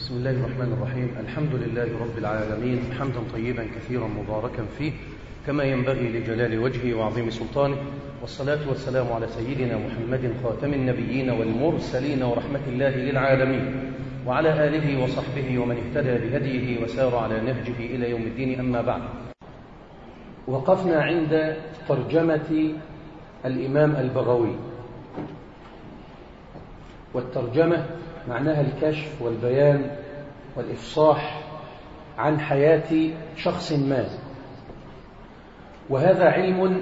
بسم الله الرحمن الرحيم الحمد لله رب العالمين حمدا طيبا كثيرا مباركا فيه كما ينبغي لجلال وجهه وعظيم سلطانه والصلاة والسلام على سيدنا محمد خاتم النبيين والمرسلين ورحمة الله للعالمين وعلى آله وصحبه ومن اهتدى بهديه وسار على نهجه إلى يوم الدين أما بعد وقفنا عند ترجمة الإمام البغوي والترجمة معناها الكشف والبيان والإفصاح عن حياة شخص ما وهذا علم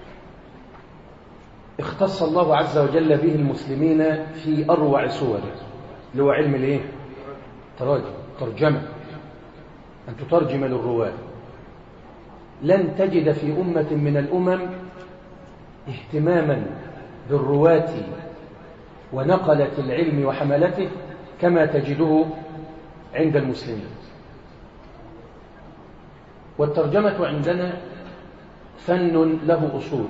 اختص الله عز وجل به المسلمين في أروع صوره اللي هو علم الايه تراجم ترجمة أن تترجم للرواة لن تجد في أمة من الأمم اهتماما بالرواة ونقلة العلم وحملته كما تجده عند المسلمين والترجمة عندنا فن له أصول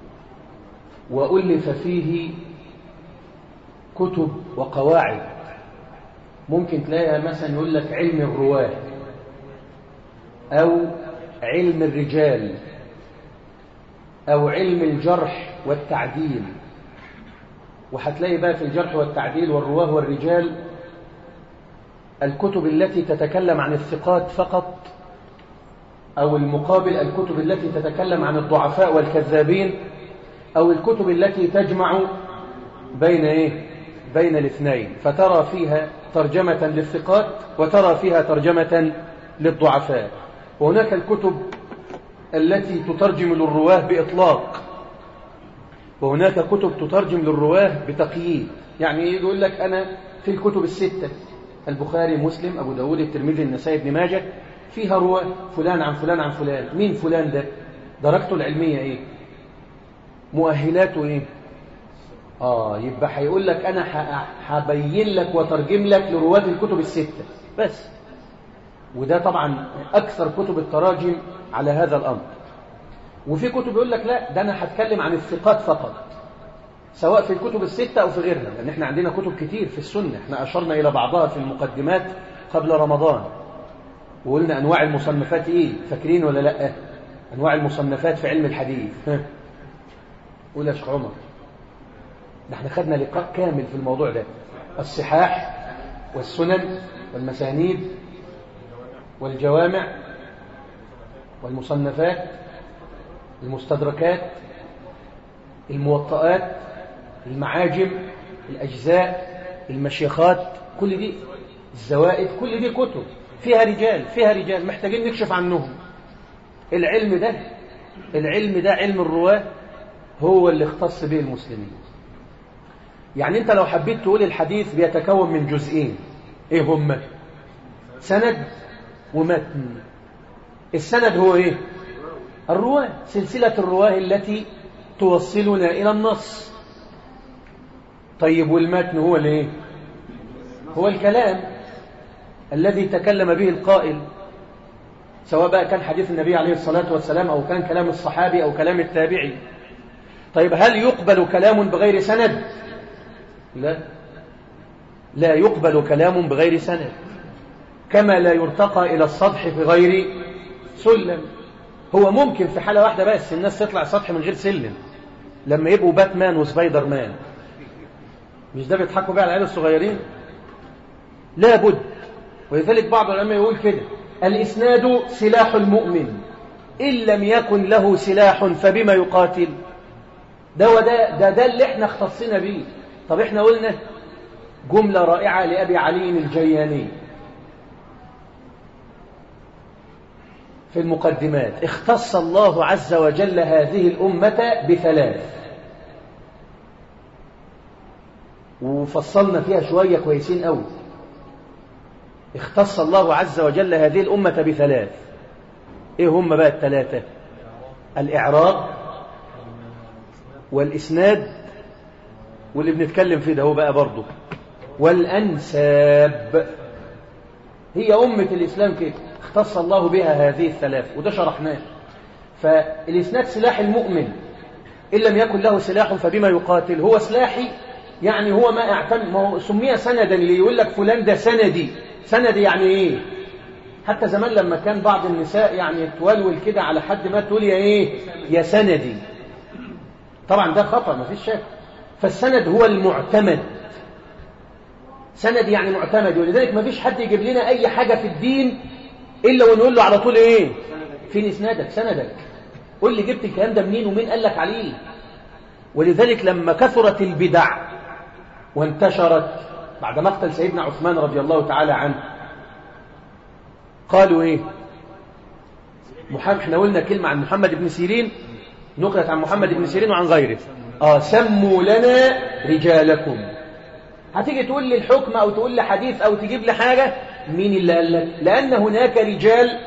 وألف فيه كتب وقواعد ممكن تلاقيها مثلا يقول لك علم الرواة أو علم الرجال أو علم الجرح والتعديل وهتلاقي بقى في الجرح والتعديل والرواه والرجال الكتب التي تتكلم عن الثقات فقط أو المقابل الكتب التي تتكلم عن الضعفاء والكذابين أو الكتب التي تجمع بين إيه؟ بين الاثنين فترى فيها ترجمة للثقات وترى فيها ترجمة للضعفاء وهناك الكتب التي تترجم للرواه بإطلاق وهناك كتب تترجم للرواه بتقييد يعني يقول لك أنا في الكتب الستة البخاري مسلم أبو داود الترمذي النسائي ابن ماجه فيها رواه فلان عن فلان عن فلان مين فلان ده درجته العلمية إيه مؤهلاته إيه آه يبقى هيقول لك أنا هبين لك وترجم لك لرواد الكتب الستة بس وده طبعا أكثر كتب التراجم على هذا الأمر وفي كتب يقول لك لا ده أنا هتكلم عن الثقات فقط سواء في الكتب الستة أو في غيرها لأن احنا عندنا كتب كتير في السنة احنا أشرنا إلى بعضها في المقدمات قبل رمضان وقلنا أنواع المصنفات إيه فاكرين ولا لا أنواع المصنفات في علم الحديث قول يا شيخ عمر ده احنا خدنا لقاء كامل في الموضوع ده الصحاح والسنن والمسانيد والجوامع والمصنفات المستدركات الموطئات المعاجم الأجزاء المشيخات كل دي الزوائد كل دي كتب فيها رجال فيها رجال محتاجين نكشف عنهم العلم ده العلم ده علم الرواة هو اللي اختص به المسلمين يعني انت لو حبيت تقول الحديث بيتكون من جزئين ايه هما سند ومتن السند هو ايه الرواه سلسلة الرواه التي توصلنا إلى النص طيب والمتن هو الايه هو الكلام الذي تكلم به القائل سواء بقى كان حديث النبي عليه الصلاة والسلام أو كان كلام الصحابي أو كلام التابعي طيب هل يقبل كلام بغير سند لا لا يقبل كلام بغير سند كما لا يرتقى إلى السطح بغير سلم هو ممكن في حالة واحدة بس الناس تطلع السطح من غير سلم لما يبقوا باتمان وسبايدر مان مش ده بيضحكوا بقى على العيال الصغيرين لابد ولذلك بعض العلماء يقول كده الإسناد سلاح المؤمن إن لم يكن له سلاح فبما يقاتل ده وده ده ده اللي احنا اختصينا بيه طب احنا قلنا جملة رائعة لأبي علي الجياني في المقدمات اختص الله عز وجل هذه الأمة بثلاث وفصلنا فيها شوية كويسين قوي اختص الله عز وجل هذه الأمة بثلاث ايه هم بقى الثلاثة الإعراب والإسناد واللي بنتكلم فيه ده هو بقى برضه والأنساب هي أمة الإسلام كده اختص الله بها هذه الثلاث وده شرحناه فالإسناد سلاح المؤمن إن لم يكن له سلاح فبما يقاتل هو سلاحي يعني هو ما اعتمد ما هو سمي سندا اللي يقول لك فلان ده سندي سندي يعني ايه حتى زمان لما كان بعض النساء يعني تولول كده على حد ما تقول يا ايه يا سندي طبعا ده خطأ ما فيش شك فالسند هو المعتمد سند يعني معتمد ولذلك ما فيش حد يجيب لنا اي حاجة في الدين الا ونقول له على طول ايه فين اسنادك سندك قول لي جبت الكلام ده منين ومين قال لك عليه ولذلك لما كثرت البدع وانتشرت بعد مقتل سيدنا عثمان رضي الله تعالى عنه قالوا ايه محمد احنا قلنا كلمة عن محمد بن سيرين نقلت عن محمد بن سيرين وعن غيره اه سموا لنا رجالكم هتيجي تقول لي الحكم او تقول لي حديث او تجيب لي حاجة مين اللي قال لك لان هناك رجال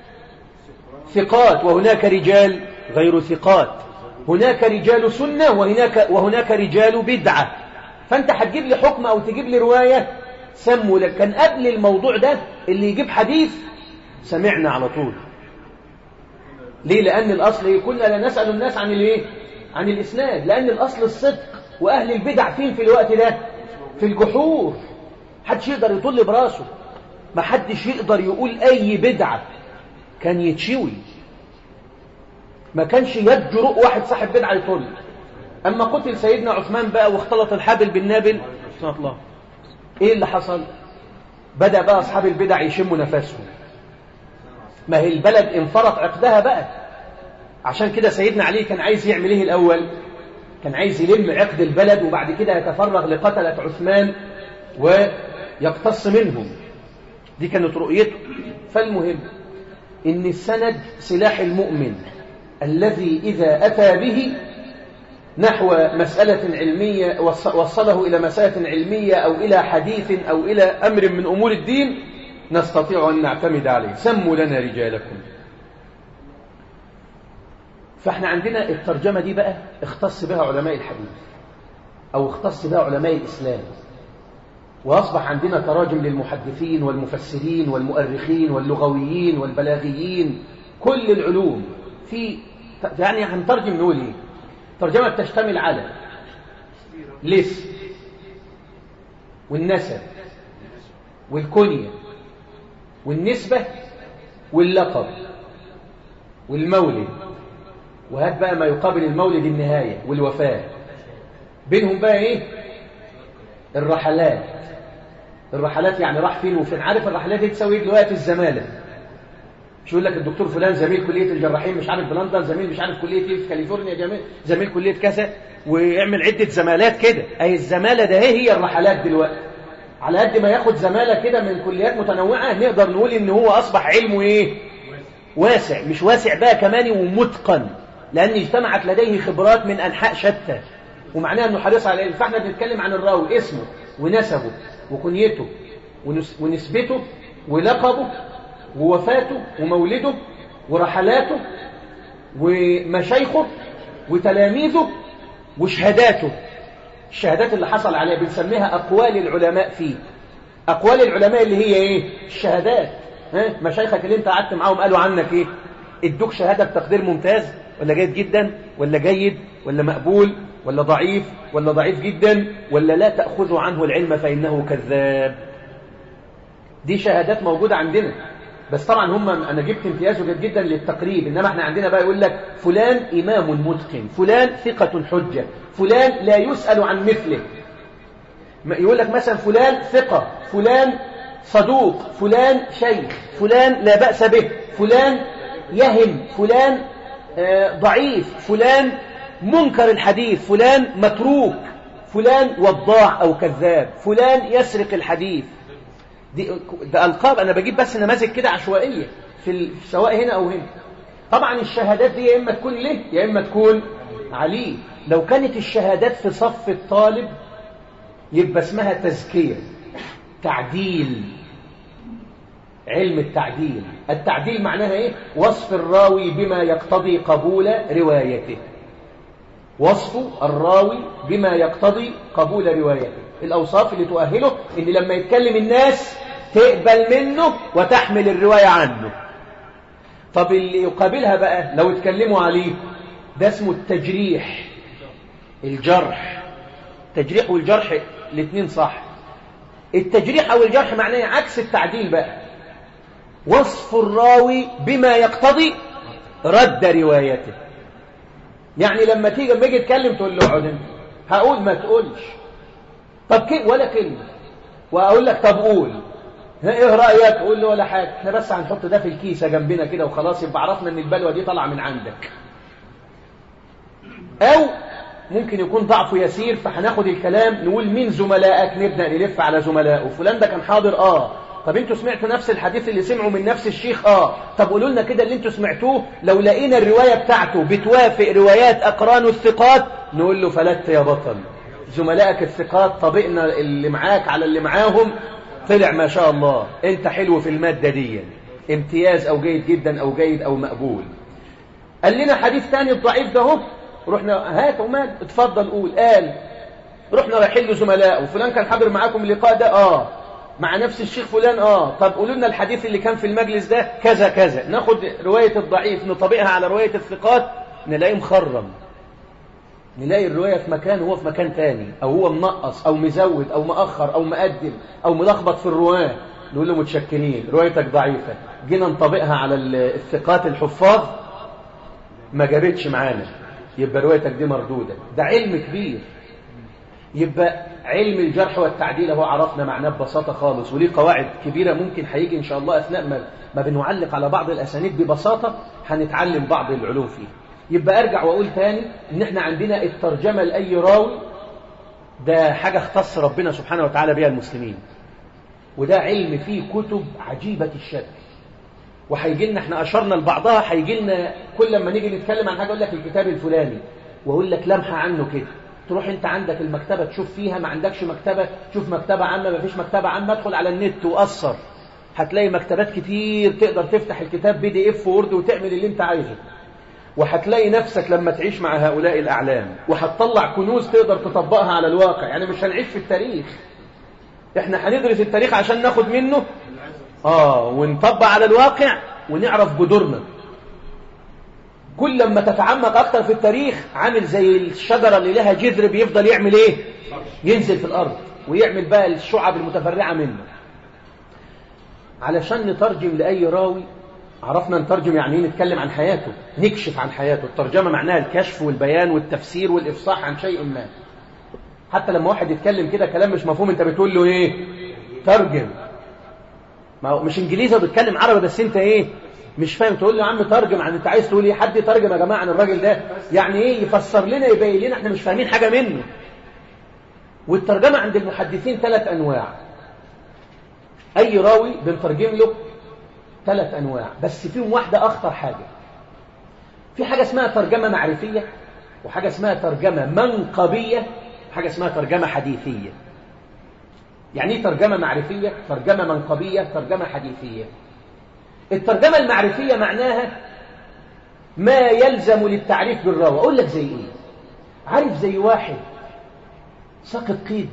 ثقات وهناك رجال غير ثقات هناك رجال سنة وهناك, وهناك رجال بدعة فانت هتجيب لي حكم او تجيب لي رواية سموا لك كان قبل الموضوع ده اللي يجيب حديث سمعنا على طول ليه لأن الأصل إيه؟ كنا لا نسأل الناس عن الايه عن الإسناد لأن الأصل الصدق وأهل البدع فين في الوقت ده في الجحور حدش يقدر يطل براسه ما حدش يقدر يقول أي بدعة كان يتشوي ما كانش يجرؤ واحد صاحب بدعة يطل أما قتل سيدنا عثمان بقى واختلط الحابل بالنابل سبحان الله إيه اللي حصل بدأ بقى أصحاب البدع يشموا نفسهم ما هي البلد انفرط عقدها بقى عشان كده سيدنا علي كان عايز يعمل ايه الأول كان عايز يلم عقد البلد وبعد كده يتفرغ لقتلة عثمان ويقتص منهم دي كانت رؤيته فالمهم إن السند سلاح المؤمن الذي إذا أتى به نحو مسألة علمية وصله إلى مسألة علمية أو إلى حديث أو إلى أمر من أمور الدين نستطيع أن نعتمد عليه سموا لنا رجالكم فاحنا عندنا الترجمة دي بقى اختص بها علماء الحديث أو اختص بها علماء الإسلام وأصبح عندنا تراجم للمحدثين والمفسرين والمؤرخين واللغويين والبلاغيين كل العلوم في يعني هنترجم نقول ايه ترجمة تشتمل على الاسم والنسب والكنية والنسبة واللقب والمولد وهات بقى ما يقابل المولد النهاية والوفاة بينهم بقى ايه الرحلات الرحلات يعني راح فين وفين عارف الرحلات دي تساوي ايه دلوقتي الزمالة مش يقول لك الدكتور فلان زميل كلية الجراحين مش عارف بلندن زميل مش عارف كلية ايه في كاليفورنيا زميل, زميل كلية كذا ويعمل عدة زمالات كده اي الزمالة ده ايه هي الرحلات دلوقتي على قد ما ياخد زمالة كده من كليات متنوعة نقدر نقول ان هو اصبح علمه ايه واسع مش واسع بقى كمان ومتقن لان اجتمعت لديه خبرات من انحاء شتى ومعناها انه حريص على العلم فاحنا بنتكلم عن الراوي اسمه ونسبه وكنيته ونسبته ولقبه ووفاته ومولده ورحلاته ومشايخه وتلاميذه وشهاداته الشهادات اللي حصل عليها بنسميها أقوال العلماء فيه أقوال العلماء اللي هي إيه الشهادات ها مشايخك اللي انت قعدت معاهم قالوا عنك إيه ادوك شهادة بتقدير ممتاز ولا جيد جدا ولا جيد ولا مقبول ولا ضعيف ولا ضعيف جدا ولا لا تأخذوا عنه العلم فإنه كذاب دي شهادات موجودة عندنا بس طبعا هم انا جبت امتياز وجد جدا للتقريب انما احنا عندنا بقى يقول لك فلان امام متقن فلان ثقة حجة فلان لا يسأل عن مثله يقول لك مثلا فلان ثقة فلان صدوق فلان شيخ فلان لا بأس به فلان يهم فلان ضعيف فلان منكر الحديث فلان متروك فلان وضاع أو كذاب فلان يسرق الحديث دي ده ألقاب أنا بجيب بس نماذج كده عشوائية في سواء هنا أو هنا طبعا الشهادات دي يا إما تكون له يا إما تكون عليه لو كانت الشهادات في صف الطالب يبقى اسمها تزكية تعديل علم التعديل التعديل معناها ايه وصف الراوي بما يقتضي قبول روايته وصف الراوي بما يقتضي قبول روايته الأوصاف اللي تؤهله إن لما يتكلم الناس تقبل منه وتحمل الرواية عنه طب اللي يقابلها بقى لو اتكلموا عليه ده اسمه التجريح الجرح التجريح والجرح الاثنين صح التجريح أو الجرح معناه عكس التعديل بقى وصف الراوي بما يقتضي رد روايته يعني لما تيجي لما يجي تكلم تقول له اقعد انت هقول ما تقولش طب كي ولا كلمه واقول لك طب قول ايه رايك قول له ولا حاجه احنا بس هنحط ده في الكيسه جنبنا كده وخلاص يبقى عرفنا ان البلوه دي طالعه من عندك او ممكن يكون ضعفه يسير فهناخد الكلام نقول مين زملائك نبدا نلف على زملائه فلان ده كان حاضر اه طب انتوا سمعتوا نفس الحديث اللي سمعوا من نفس الشيخ اه طب قولوا لنا كده اللي انتوا سمعتوه لو لقينا الروايه بتاعته بتوافق روايات اقران الثقات نقول له فلت يا بطل زملائك الثقات طبقنا اللي معاك على اللي معاهم طلع ما شاء الله انت حلو في الماده دي امتياز او جيد جدا او جيد او مقبول قال لنا حديث ثاني الضعيف ده اهو رحنا هات ومال اتفضل قول قال رحنا رايحين له زملائه وفلان كان حاضر معاكم اللقاء ده اه مع نفس الشيخ فلان اه طب قولوا لنا الحديث اللي كان في المجلس ده كذا كذا ناخد روايه الضعيف نطبقها على روايه الثقات نلاقيه مخرم نلاقي الروايه في مكان وهو في مكان تاني او هو منقص او مزود او مؤخر او مقدم او ملخبط في الرواه نقول له متشكرين روايتك ضعيفه جينا نطبقها على الثقات الحفاظ ما جابتش معانا يبقى روايتك دي مردوده ده علم كبير يبقى علم الجرح والتعديل هو عرفنا معناه ببساطة خالص وليه قواعد كبيرة ممكن هيجي إن شاء الله أثناء ما, ما بنعلق على بعض الأسانيد ببساطة هنتعلم بعض العلوم فيه يبقى أرجع وأقول تاني إن إحنا عندنا الترجمة لأي راوي ده حاجة اختص ربنا سبحانه وتعالى بها المسلمين وده علم فيه كتب عجيبة الشكل وهيجي لنا احنا اشرنا لبعضها هيجي لنا كل لما نيجي نتكلم عن حاجه اقول لك الكتاب الفلاني واقول لك لمحه عنه كده تروح انت عندك المكتبه تشوف فيها ما عندكش مكتبه تشوف مكتبه عامه ما فيش مكتبه عامه ادخل على النت وقصر هتلاقي مكتبات كتير تقدر تفتح الكتاب بي دي اف وورد وتعمل اللي انت عايزه وهتلاقي نفسك لما تعيش مع هؤلاء الاعلام وهتطلع كنوز تقدر تطبقها على الواقع يعني مش هنعيش في التاريخ احنا هندرس التاريخ عشان ناخد منه اه ونطبق على الواقع ونعرف جذورنا كل لما تتعمق اكتر في التاريخ عامل زي الشجرة اللي لها جذر بيفضل يعمل ايه ينزل في الارض ويعمل بقى الشعب المتفرعة منه علشان نترجم لأي راوي عرفنا نترجم يعني ايه نتكلم عن حياته نكشف عن حياته الترجمة معناها الكشف والبيان والتفسير والإفصاح عن شيء ما حتى لما واحد يتكلم كده كلام مش مفهوم انت بتقول له ايه ترجم ما هو مش انجليزي بيتكلم عربي بس انت ايه مش فاهم تقول له يا عم ترجم عن انت عايز تقول ايه حد يترجم يا جماعه عن الراجل ده يعني ايه يفسر لنا يبين لنا احنا مش فاهمين حاجه منه والترجمه عند المحدثين ثلاث انواع اي راوي بنترجم له ثلاث انواع بس فيهم واحده اخطر حاجه في حاجه اسمها ترجمه معرفيه وحاجه اسمها ترجمه منقبيه وحاجه اسمها ترجمه حديثيه يعني ايه ترجمه معرفيه ترجمه منقبيه ترجمه حديثيه الترجمة المعرفية معناها ما يلزم للتعريف بالراوي أقول لك زي إيه عارف زي واحد ساقط قيد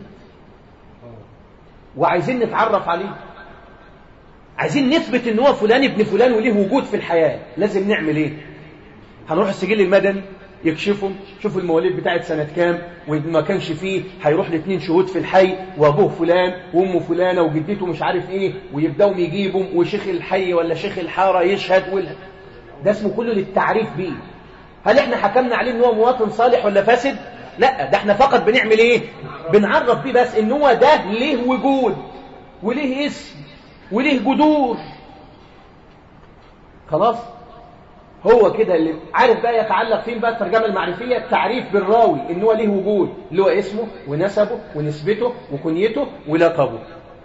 وعايزين نتعرف عليه عايزين نثبت ان هو فلان ابن فلان وليه وجود في الحياة لازم نعمل ايه هنروح السجل المدني يكشفهم شوفوا المواليد بتاعت سنة كام وما كانش فيه هيروح لاثنين شهود في الحي وابوه فلان وامه فلانة وجدته مش عارف ايه ويبداوا يجيبهم وشيخ الحي ولا شيخ الحارة يشهد وال... ده اسمه كله للتعريف بيه هل احنا حكمنا عليه ان هو مواطن صالح ولا فاسد لا ده احنا فقط بنعمل ايه بنعرف بيه بس ان هو ده ليه وجود وليه اسم وليه جذور خلاص هو كده اللي عارف بقى يتعلق فين بقى الترجمة المعرفية التعريف بالراوي ان هو ليه وجود اللي هو اسمه ونسبه ونسبته وكنيته ولقبه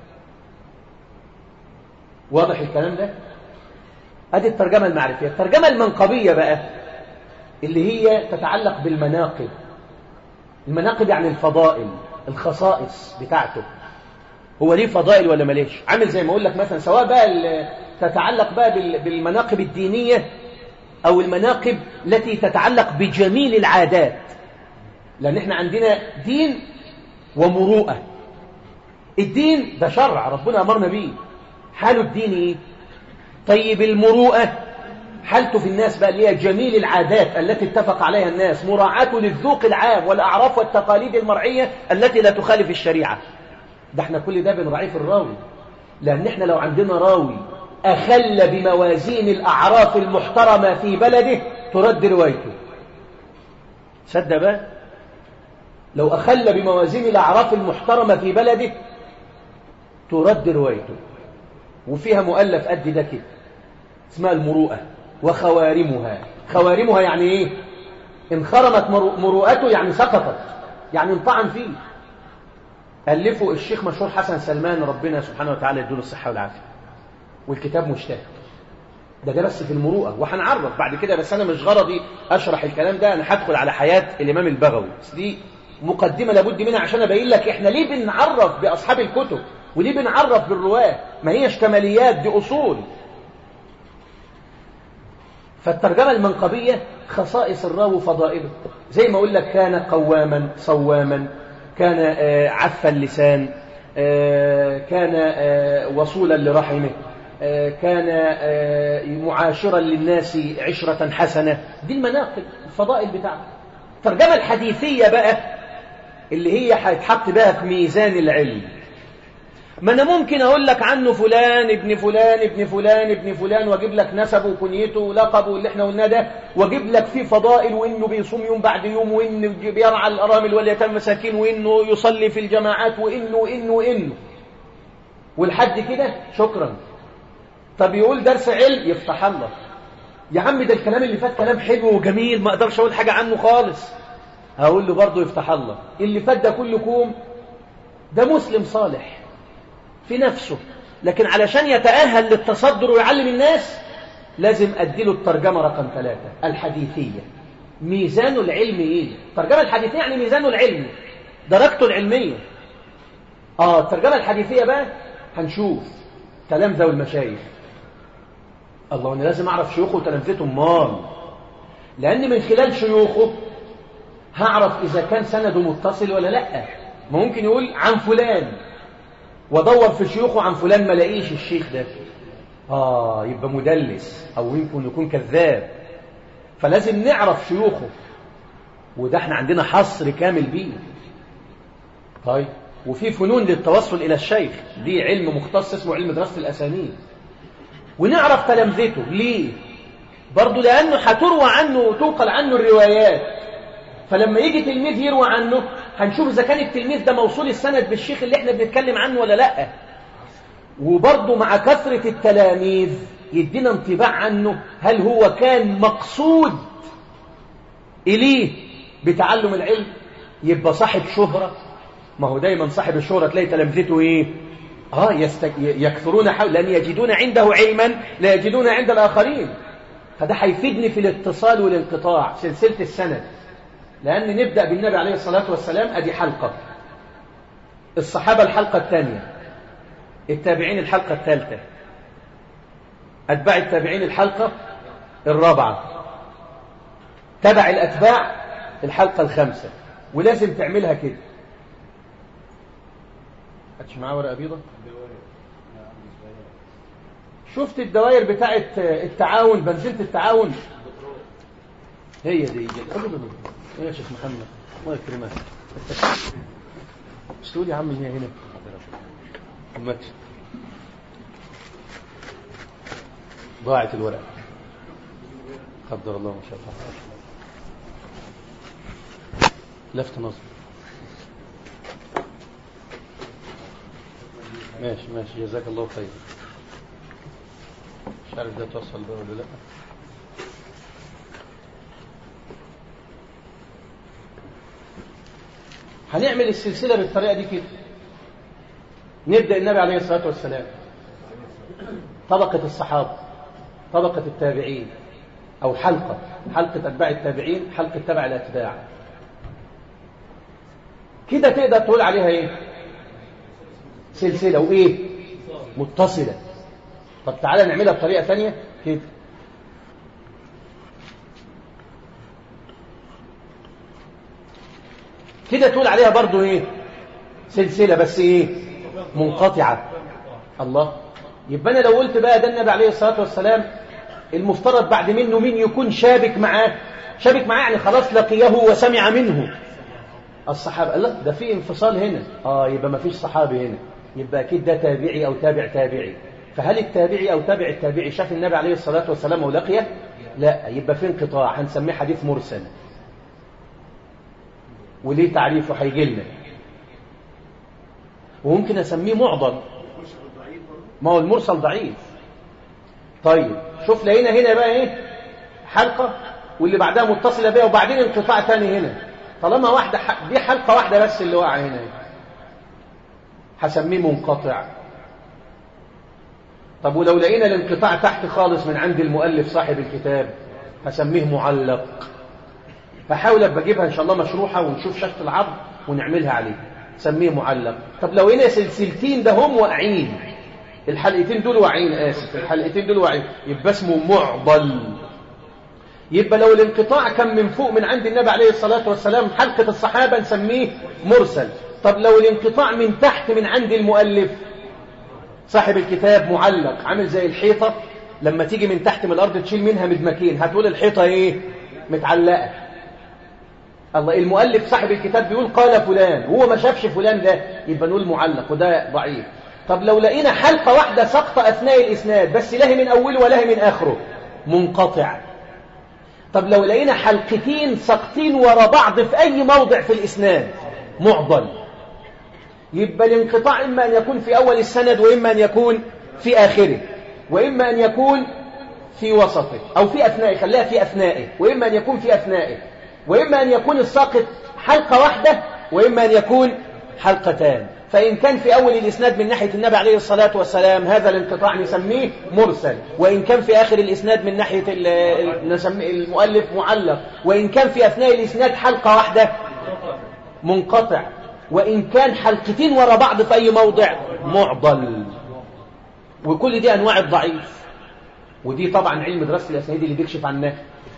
واضح الكلام ده ادي الترجمة المعرفية الترجمة المنقبية بقى اللي هي تتعلق بالمناقب المناقب يعني الفضائل الخصائص بتاعته هو ليه فضائل ولا ماليش عامل زي ما اقول لك مثلا سواء بقى تتعلق بقى بالمناقب الدينية أو المناقب التي تتعلق بجميل العادات لأن احنا عندنا دين ومروءة الدين ده شرع ربنا أمرنا به حاله الدين إيه؟ طيب المروءة حالته في الناس بقى اللي هي جميل العادات التي اتفق عليها الناس مراعاته للذوق العام والأعراف والتقاليد المرعية التي لا تخالف الشريعة ده احنا كل ده بنراعيه في الراوي لأن احنا لو عندنا راوي أخل بموازين الأعراف المحترمة في بلده ترد روايته صدق بقى لو أخل بموازين الأعراف المحترمة في بلده ترد روايته وفيها مؤلف قد ده كده اسمها المروءة وخوارمها خوارمها يعني ايه انخرمت مروءته يعني سقطت يعني انطعن فيه ألفه الشيخ مشهور حسن سلمان ربنا سبحانه وتعالى يدوله الصحة والعافية والكتاب مجتهد ده ده بس في المروءة وهنعرف بعد كده بس أنا مش غرضي أشرح الكلام ده أنا هدخل على حياة الإمام البغوي بس دي مقدمة لابد منها عشان أبين لك إحنا ليه بنعرف بأصحاب الكتب وليه بنعرف بالرواة ما هيش كماليات دي أصول فالترجمة المنقبية خصائص الراوي فضائله زي ما أقول لك كان قواما صواما كان عف اللسان كان وصولا لرحمه كان معاشرا للناس عشرة حسنة دي المناقب الفضائل بتاعته الترجمة الحديثية بقى اللي هي هيتحط بها في ميزان العلم ما انا ممكن اقول لك عنه فلان ابن فلان ابن فلان ابن فلان واجيب لك نسبه وكنيته ولقبه اللي احنا قلناه ده واجيب لك فيه فضائل وانه بيصوم يوم بعد يوم وانه بيرعى الارامل واليتامى مساكين وانه يصلي في الجماعات وانه وانه وانه والحد كده شكرا طب يقول درس علم يفتح الله يا عم ده الكلام اللي فات كلام حلو وجميل ما اقدرش اقول حاجه عنه خالص هقول له برضه يفتح الله اللي فات ده كله كوم ده مسلم صالح في نفسه لكن علشان يتأهل للتصدر ويعلم الناس لازم أديله الترجمة رقم ثلاثة الحديثية ميزان العلم إيه؟ الترجمة الحديثية يعني ميزانه العلمي درجته العلمية آه الترجمة الحديثية بقى هنشوف كلام ذوي المشايخ الله أنا لازم أعرف شيوخه وتلامذته مال لأن من خلال شيوخه هعرف إذا كان سنده متصل ولا لأ ممكن يقول عن فلان وادور في شيوخه عن فلان ما لاقيش الشيخ ده اه يبقى مدلس او يمكن يكون كذاب فلازم نعرف شيوخه وده احنا عندنا حصر كامل بيه طيب وفي فنون للتوصل الى الشيخ دي علم مختص اسمه علم دراسه الاسانيد ونعرف تلامذته ليه برضه لانه هتروى عنه وتنقل عنه الروايات فلما يجي تلميذ يروى عنه هنشوف إذا كان التلميذ ده موصول السند بالشيخ اللي احنا بنتكلم عنه ولا لأ وبرضه مع كثرة التلاميذ يدينا انطباع عنه هل هو كان مقصود إليه بتعلم العلم يبقى صاحب شهرة ما هو دايما صاحب الشهرة تلاقي تلامذته إيه آه يستك... يكثرون حول لأن يجدون عنده علما لا يجدون عند الآخرين فده هيفيدني في الاتصال والانقطاع سلسلة السند لأن نبدأ بالنبي عليه الصلاة والسلام أدي حلقة الصحابة الحلقة الثانية التابعين الحلقة الثالثة أتباع التابعين الحلقة الرابعة تبع الأتباع الحلقة الخامسة ولازم تعملها كده هاتش معاه ورقة بيضة شفت الدوائر بتاعة التعاون بنزينة التعاون هي دي ايه يا شيخ محمد الله يكرمك مش تقول يا عم هي هنا همتش ضاعت الورقة قدر الله ما شاء الله لفت نظر ماشي ماشي جزاك الله خير مش عارف ده توصل ده ولا لا هنعمل السلسلة بالطريقة دي كده نبدأ النبي عليه الصلاة والسلام طبقة الصحابة طبقة التابعين أو حلقة حلقة أتباع التابعين حلقة تبع الأتباع كده تقدر تقول عليها إيه سلسلة وإيه متصلة طب تعالى نعملها بطريقة ثانية كده كده تقول عليها برضو ايه سلسلة بس ايه منقطعة الله يبقى انا لو قلت بقى ده النبي عليه الصلاة والسلام المفترض بعد منه مين يكون شابك معاه شابك معاه يعني خلاص لقيه وسمع منه الصحابة لا ده في انفصال هنا اه يبقى ما فيش صحابي هنا يبقى اكيد ده تابعي او تابع تابعي فهل التابعي او تابع التابعي شاف النبي عليه الصلاة والسلام ولقيه لا يبقى في انقطاع هنسميه حديث مرسل وليه تعريفه هيجي لنا وممكن اسميه معضل ما هو المرسل ضعيف طيب شوف لقينا هنا بقى ايه حلقة واللي بعدها متصلة بيها وبعدين انقطاع تاني هنا طالما واحدة دي حلقة واحدة بس اللي واقعة هنا هسميه منقطع طب ولو لقينا الانقطاع تحت خالص من عند المؤلف صاحب الكتاب هسميه معلق فحاول بجيبها ان شاء الله مشروحة ونشوف شاشة العرض ونعملها عليه سميه معلق طب لو هنا سلسلتين ده هم واقعين الحلقتين دول واقعين اسف الحلقتين دول واقعين يبقى اسمه معضل يبقى لو الانقطاع كان من فوق من عند النبي عليه الصلاة والسلام حلقة الصحابة نسميه مرسل طب لو الانقطاع من تحت من عند المؤلف صاحب الكتاب معلق عامل زي الحيطة لما تيجي من تحت من الأرض تشيل منها مدمكين هتقول الحيطة ايه متعلقة الله المؤلف صاحب الكتاب بيقول قال فلان هو ما شافش فلان ده يبقى نقول معلق وده ضعيف طب لو لقينا حلقة واحدة سقطة أثناء الإسناد بس لا من أوله ولا من آخره منقطع طب لو لقينا حلقتين سقطين ورا بعض في أي موضع في الإسناد معضل يبقى الانقطاع إما أن يكون في أول السند وإما أن يكون في آخره وإما أن يكون في وسطه أو في أثنائه خليها في أثنائه وإما أن يكون في أثنائه وإما أن يكون الساقط حلقة واحدة وإما أن يكون حلقتان فإن كان في أول الإسناد من ناحية النبي عليه الصلاة والسلام هذا الانقطاع نسميه مرسل وإن كان في آخر الإسناد من ناحية المؤلف معلق وإن كان في أثناء الإسناد حلقة واحدة منقطع وإن كان حلقتين ورا بعض في أي موضع معضل وكل دي أنواع الضعيف ودي طبعا علم دراسة الأسانيد اللي بيكشف عنها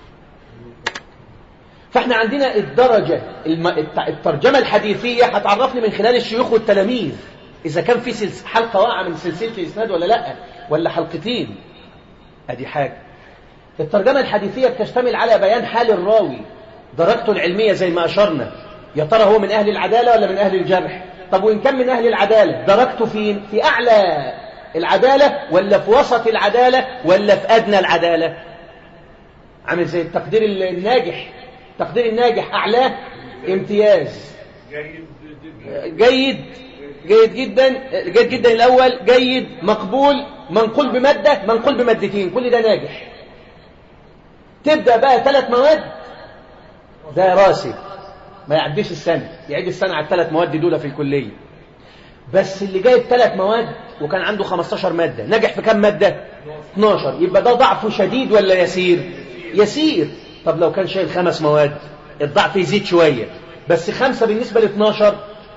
فاحنا عندنا الدرجة الترجمة الحديثية هتعرفني من خلال الشيوخ والتلاميذ إذا كان في سلس حلقة واقعة من سلسلة الإسناد ولا لا ولا حلقتين أدي حاجة الترجمة الحديثية بتشتمل على بيان حال الراوي درجته العلمية زي ما أشرنا يا ترى هو من أهل العدالة ولا من أهل الجرح طب وإن كان من أهل العدالة درجته فين في أعلى العدالة ولا في وسط العدالة ولا في أدنى العدالة عامل زي التقدير الناجح تقدير الناجح أعلاه امتياز جيد جيد جدا جيد جدا الأول جيد مقبول منقول بمادة منقول بمادتين كل ده ناجح تبدأ بقى ثلاث مواد ده راسي ما يعديش السنة يعيد السنة على الثلاث مواد دول في الكلية بس اللي جايب ثلاث مواد وكان عنده 15 مادة نجح في كم مادة 12 يبقى ده ضعفه شديد ولا يسير يسير طب لو كان شايل خمس مواد الضعف يزيد شوية بس خمسة بالنسبة ل 12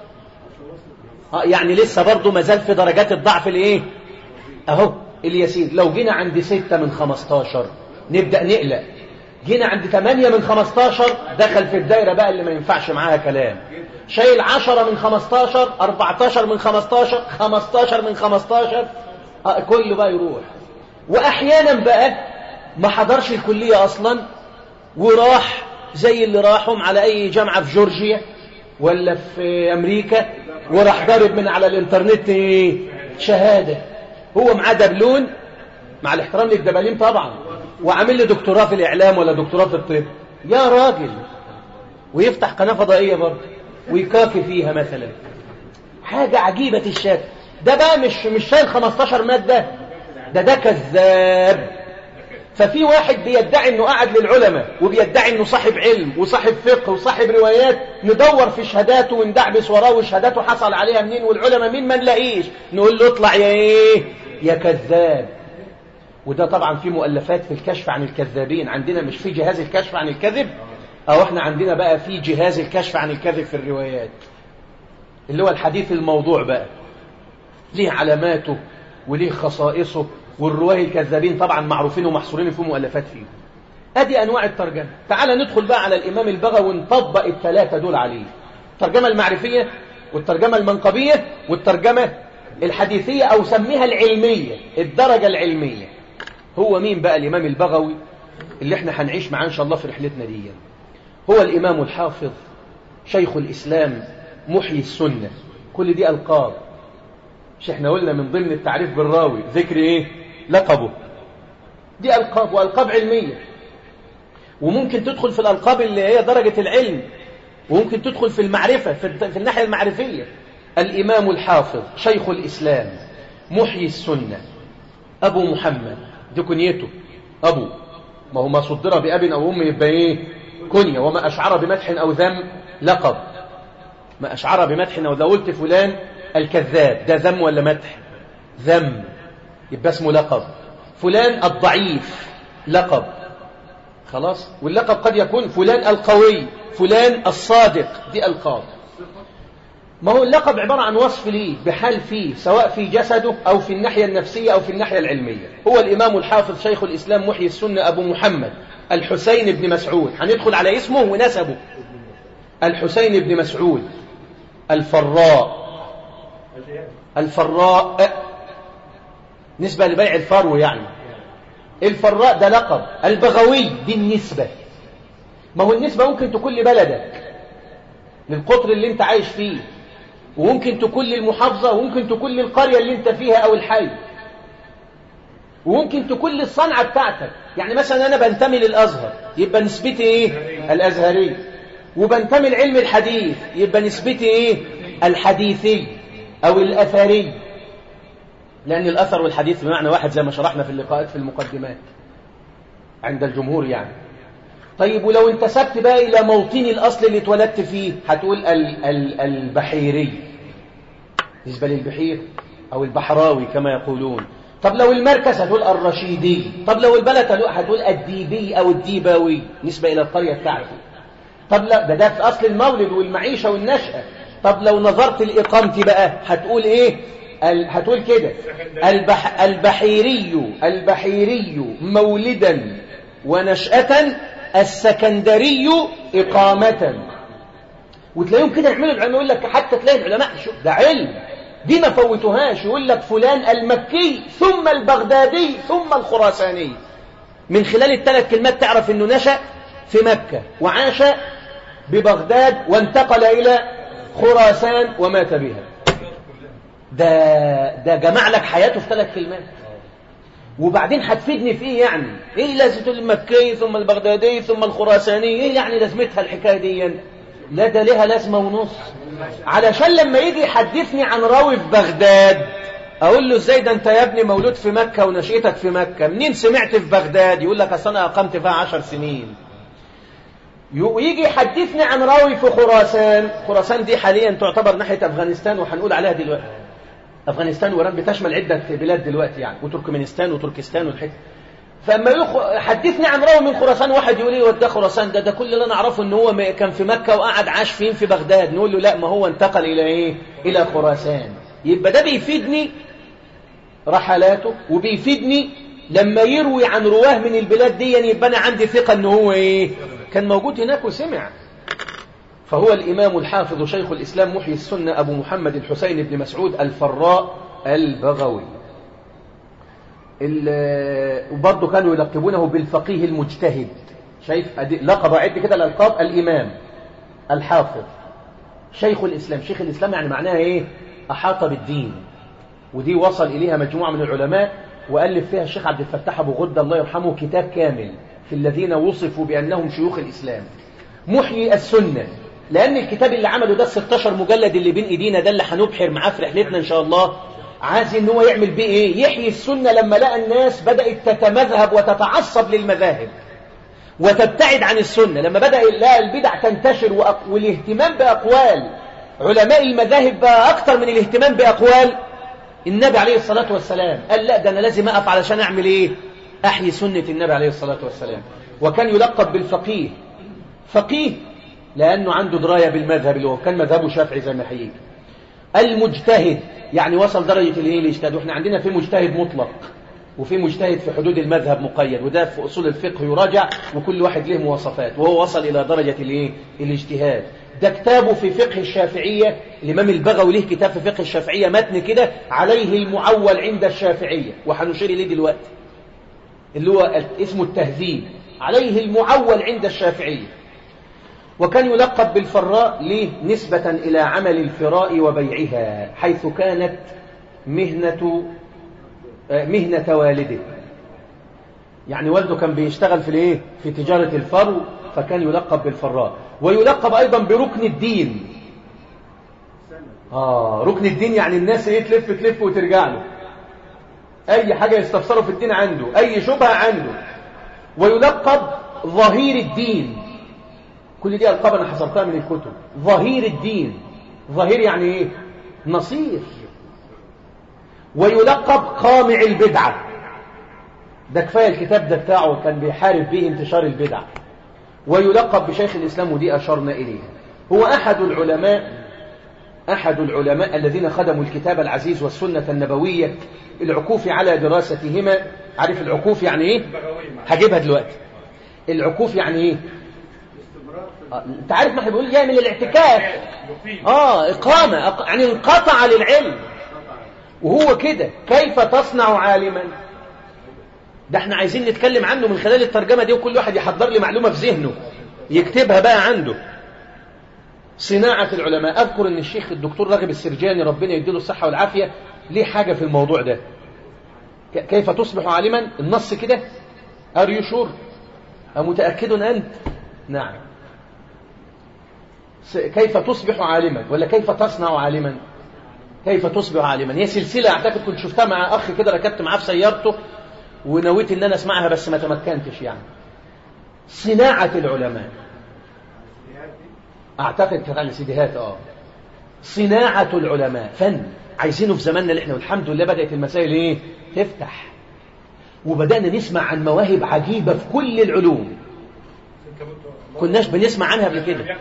آه يعني لسه برضه ما زال في درجات الضعف الايه اهو اليسير لو جينا عند ستة من 15 نبدأ نقلق جينا عند 8 من 15 دخل في الدايرة بقى اللي ما ينفعش معاها كلام شايل 10 من 15 14 من 15 15 من 15 آه كله بقى يروح واحيانا بقى ما حضرش الكلية اصلا وراح زي اللي راحهم على اي جامعة في جورجيا ولا في امريكا وراح ضارب من على الانترنت ايه شهادة هو معاه دبلون مع الاحترام للدبالين طبعا وعامل لي دكتوراه في الاعلام ولا دكتوراه في الطب يا راجل ويفتح قناة فضائية برضه ويكافي فيها مثلا حاجة عجيبة الشكل ده بقى مش مش شايل 15 مادة ده ده كذاب ففي واحد بيدعي انه قاعد للعلماء وبيدعي انه صاحب علم وصاحب فقه وصاحب روايات ندور في شهاداته وندعبس وراه وشهاداته حصل عليها منين والعلماء مين ما نلاقيش نقول له اطلع يا ايه يا كذاب وده طبعا في مؤلفات في الكشف عن الكذابين عندنا مش في جهاز الكشف عن الكذب او احنا عندنا بقى في جهاز الكشف عن الكذب في الروايات اللي هو الحديث الموضوع بقى ليه علاماته وليه خصائصه والرواه الكذابين طبعا معروفين ومحصورين في مؤلفات فيه ادي انواع الترجمه تعال ندخل بقى على الامام البغوي ونطبق الثلاثه دول عليه الترجمه المعرفيه والترجمه المنقبيه والترجمه الحديثيه او سميها العلميه الدرجه العلميه هو مين بقى الامام البغوي اللي احنا هنعيش معاه ان شاء الله في رحلتنا دي هو الامام الحافظ شيخ الإسلام محيي السنة كل دي ألقاب مش احنا قلنا من ضمن التعريف بالراوي ذكر ايه لقبه دي ألقاب وألقاب علمية وممكن تدخل في الألقاب اللي هي درجة العلم وممكن تدخل في المعرفة في الناحية المعرفية الإمام الحافظ شيخ الإسلام محيي السنة أبو محمد دي كنيته أبو ما هو ما صدر بأب أو أم يبقى إيه كنية وما أشعر بمدح أو ذم لقب ما أشعر بمدح أو لو قلت فلان الكذاب ده ذم ولا مدح ذم يبقى اسمه لقب فلان الضعيف لقب خلاص واللقب قد يكون فلان القوي فلان الصادق دي ألقاب ما هو اللقب عبارة عن وصف ليه بحال فيه سواء في جسده أو في الناحية النفسية أو في الناحية العلمية هو الإمام الحافظ شيخ الإسلام محيي السنة أبو محمد الحسين بن مسعود هندخل على اسمه ونسبه الحسين بن مسعود الفراء الفراء نسبة لبيع الفرو يعني الفراء ده لقب البغوي دي النسبة ما هو النسبة ممكن تكون لبلدك للقطر اللي انت عايش فيه وممكن تكون للمحافظة وممكن تكون للقرية اللي انت فيها او الحي وممكن تكون للصنعة بتاعتك يعني مثلا انا بنتمي للازهر يبقى نسبتي ايه الازهري وبنتمي لعلم الحديث يبقى نسبتي ايه الحديثي او الاثري لان الاثر والحديث بمعنى واحد زي ما شرحنا في اللقاءات في المقدمات عند الجمهور يعني طيب ولو انتسبت بقى إلى موطني الأصل اللي اتولدت فيه هتقول ال ال البحيري بالنسبة للبحير أو البحراوي كما يقولون طب لو المركز هتقول الرشيدي طب لو البلد هتقول الديبي أو الديباوي نسبة إلى القرية بتاعتي طب لا ده ده في أصل المولد والمعيشة والنشأة طب لو نظرت لإقامتي بقى هتقول إيه هتقول كده البح البحيري البحيري مولدا ونشأة السكندري إقامة وتلاقيهم كده يعملوا العلماء يقول لك حتى تلاقي العلماء شوف ده علم دي ما فوتوهاش يقول لك فلان المكي ثم البغدادي ثم الخراساني من خلال الثلاث كلمات تعرف انه نشأ في مكة وعاش ببغداد وانتقل إلى خراسان ومات بها ده ده جمع لك حياته في ثلاث كلمات وبعدين هتفيدني في ايه يعني ايه لازمه المكي ثم البغدادي ثم الخراساني ايه يعني لازمتها الحكايه دي لا ده ليها لازمه ونص علشان لما يجي يحدثني عن راوي في بغداد اقول له ازاي ده انت يا ابني مولود في مكه ونشأتك في مكه منين سمعت في بغداد يقول لك اصل انا اقمت فيها عشر سنين ويجي يحدثني عن راوي في خراسان خراسان دي حاليا تعتبر ناحيه افغانستان وهنقول عليها دلوقتي افغانستان وايران بتشمل عده بلاد دلوقتي يعني وتركمانستان وتركستان والحته فاما يخ... حدثني عن راوي من خراسان واحد يقول لي ده خراسان ده ده كل اللي انا اعرفه ان هو كان في مكه وقعد عاش فين في بغداد نقول له لا ما هو انتقل الى ايه الى خراسان يبقى ده بيفيدني رحلاته وبيفيدني لما يروي عن رواه من البلاد دي يعني يبقى انا عندي ثقه ان هو ايه كان موجود هناك وسمع فهو الإمام الحافظ شيخ الإسلام محيي السنة أبو محمد الحسين بن مسعود الفراء البغوي وبرضه كانوا يلقبونه بالفقيه المجتهد شايف لقب عد كده الألقاب الإمام الحافظ شيخ الإسلام شيخ الإسلام يعني معناها إيه أحاط بالدين ودي وصل إليها مجموعة من العلماء وألف فيها الشيخ عبد الفتاح أبو غدة الله يرحمه كتاب كامل في الذين وصفوا بأنهم شيوخ الإسلام محيي السنة لأن الكتاب اللي عمله ده 16 مجلد اللي بين إيدينا ده اللي هنبحر معاه في رحلتنا إن شاء الله عايز إن هو يعمل بيه إيه يحيي السنة لما لقى الناس بدأت تتمذهب وتتعصب للمذاهب وتبتعد عن السنة لما بدأ لا البدع تنتشر وأق... والاهتمام بأقوال علماء المذاهب بقى أكتر من الاهتمام بأقوال النبي عليه الصلاة والسلام قال لا ده أنا لازم أقف علشان أعمل إيه أحيي سنة النبي عليه الصلاة والسلام وكان يلقب بالفقيه فقيه لأنه عنده دراية بالمذهب اللي هو كان مذهبه شافعي زي ما هيجي المجتهد يعني وصل درجة الايه الاجتهاد واحنا عندنا في مجتهد مطلق وفي مجتهد في حدود المذهب مقيد وده في أصول الفقه يراجع وكل واحد له مواصفات وهو وصل إلى درجة الايه الاجتهاد ده كتابه في فقه الشافعية الإمام البغوي له كتاب في فقه الشافعية متن كده عليه المعول عند الشافعية وهنشير إليه دلوقتي اللي هو اسمه التهذيب عليه المعول عند الشافعية وكان يلقب بالفراء ليه نسبة إلى عمل الفراء وبيعها حيث كانت مهنة مهنة والده يعني والده كان بيشتغل في الايه في تجارة الفرو فكان يلقب بالفراء ويلقب أيضا بركن الدين آه ركن الدين يعني الناس ايه تلف تلف وترجع له أي حاجة يستفسروا في الدين عنده أي شبهة عنده ويلقب ظهير الدين كل دي ألقاب أنا حصلتها من الكتب ظهير الدين ظهير يعني إيه نصير ويلقب قامع البدعة ده كفاية الكتاب ده بتاعه كان بيحارب به انتشار البدع ويلقب بشيخ الإسلام ودي أشرنا إليها هو أحد العلماء أحد العلماء الذين خدموا الكتاب العزيز والسنة النبوية العكوف على دراستهما عارف العكوف يعني إيه؟ هجيبها دلوقتي العكوف يعني إيه؟ آه، انت عارف ما احنا بنقول جاي من الاعتكاف اه اقامه أق... يعني انقطع للعلم وهو كده كيف تصنع عالما ده احنا عايزين نتكلم عنه من خلال الترجمه دي وكل واحد يحضر لي معلومه في ذهنه يكتبها بقى عنده صناعه العلماء اذكر ان الشيخ الدكتور راغب السرجاني ربنا يديله الصحه والعافيه ليه حاجه في الموضوع ده ك- كيف تصبح عالما النص كده ار يو شور امتاكد انت نعم س- كيف تصبح عالما ولا كيف تصنع عالما كيف تصبح عالما هي سلسله اعتقد كنت شفتها مع اخ كده ركبت معاه في سيارته ونويت ان انا اسمعها بس ما تمكنتش يعني صناعه العلماء اعتقد كانت على سيديهات اه صناعه العلماء فن عايزينه في زماننا اللي احنا والحمد لله بدات المسائل ايه تفتح وبدانا نسمع عن مواهب عجيبه في كل العلوم كناش بنسمع عنها قبل كده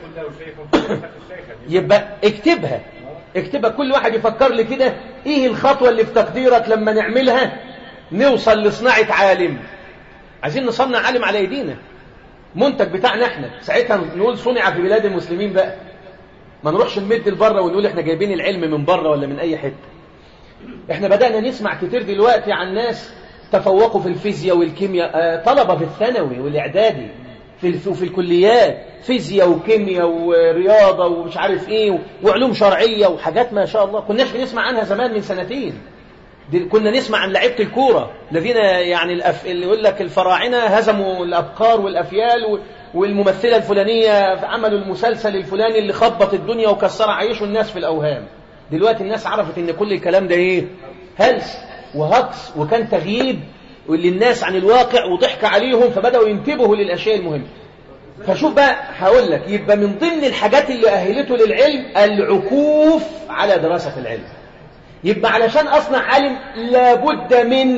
يبقى اكتبها اكتبها كل واحد يفكر لي كده ايه الخطوة اللي في تقديرك لما نعملها نوصل لصناعة عالم عايزين نصنع عالم على ايدينا منتج بتاعنا احنا ساعتها نقول صنع في بلاد المسلمين بقى ما نروحش نمد لبره ونقول احنا جايبين العلم من بره ولا من اي حته احنا بدأنا نسمع كتير دلوقتي عن ناس تفوقوا في الفيزياء والكيمياء آه، طلبة في الثانوي والاعدادي في الف- وفي الكليات فيزياء وكيمياء ورياضة ومش عارف ايه وعلوم شرعية وحاجات ما شاء الله كناش بنسمع عنها زمان من سنتين دي كنا نسمع عن لعيبة الكورة الذين يعني الأف... اللي يقول لك الفراعنة هزموا الأبقار والأفيال و... والممثلة الفلانية عملوا المسلسل الفلاني اللي خبط الدنيا وكسر عيشوا الناس في الأوهام دلوقتي الناس عرفت ان كل الكلام ده ايه هلس وهكس وكان تغييب للناس عن الواقع وضحك عليهم فبدأوا ينتبهوا للأشياء المهمة فشوف بقى هقول لك يبقى من ضمن الحاجات اللي أهلته للعلم العكوف على دراسة العلم يبقى علشان أصنع عالم لابد من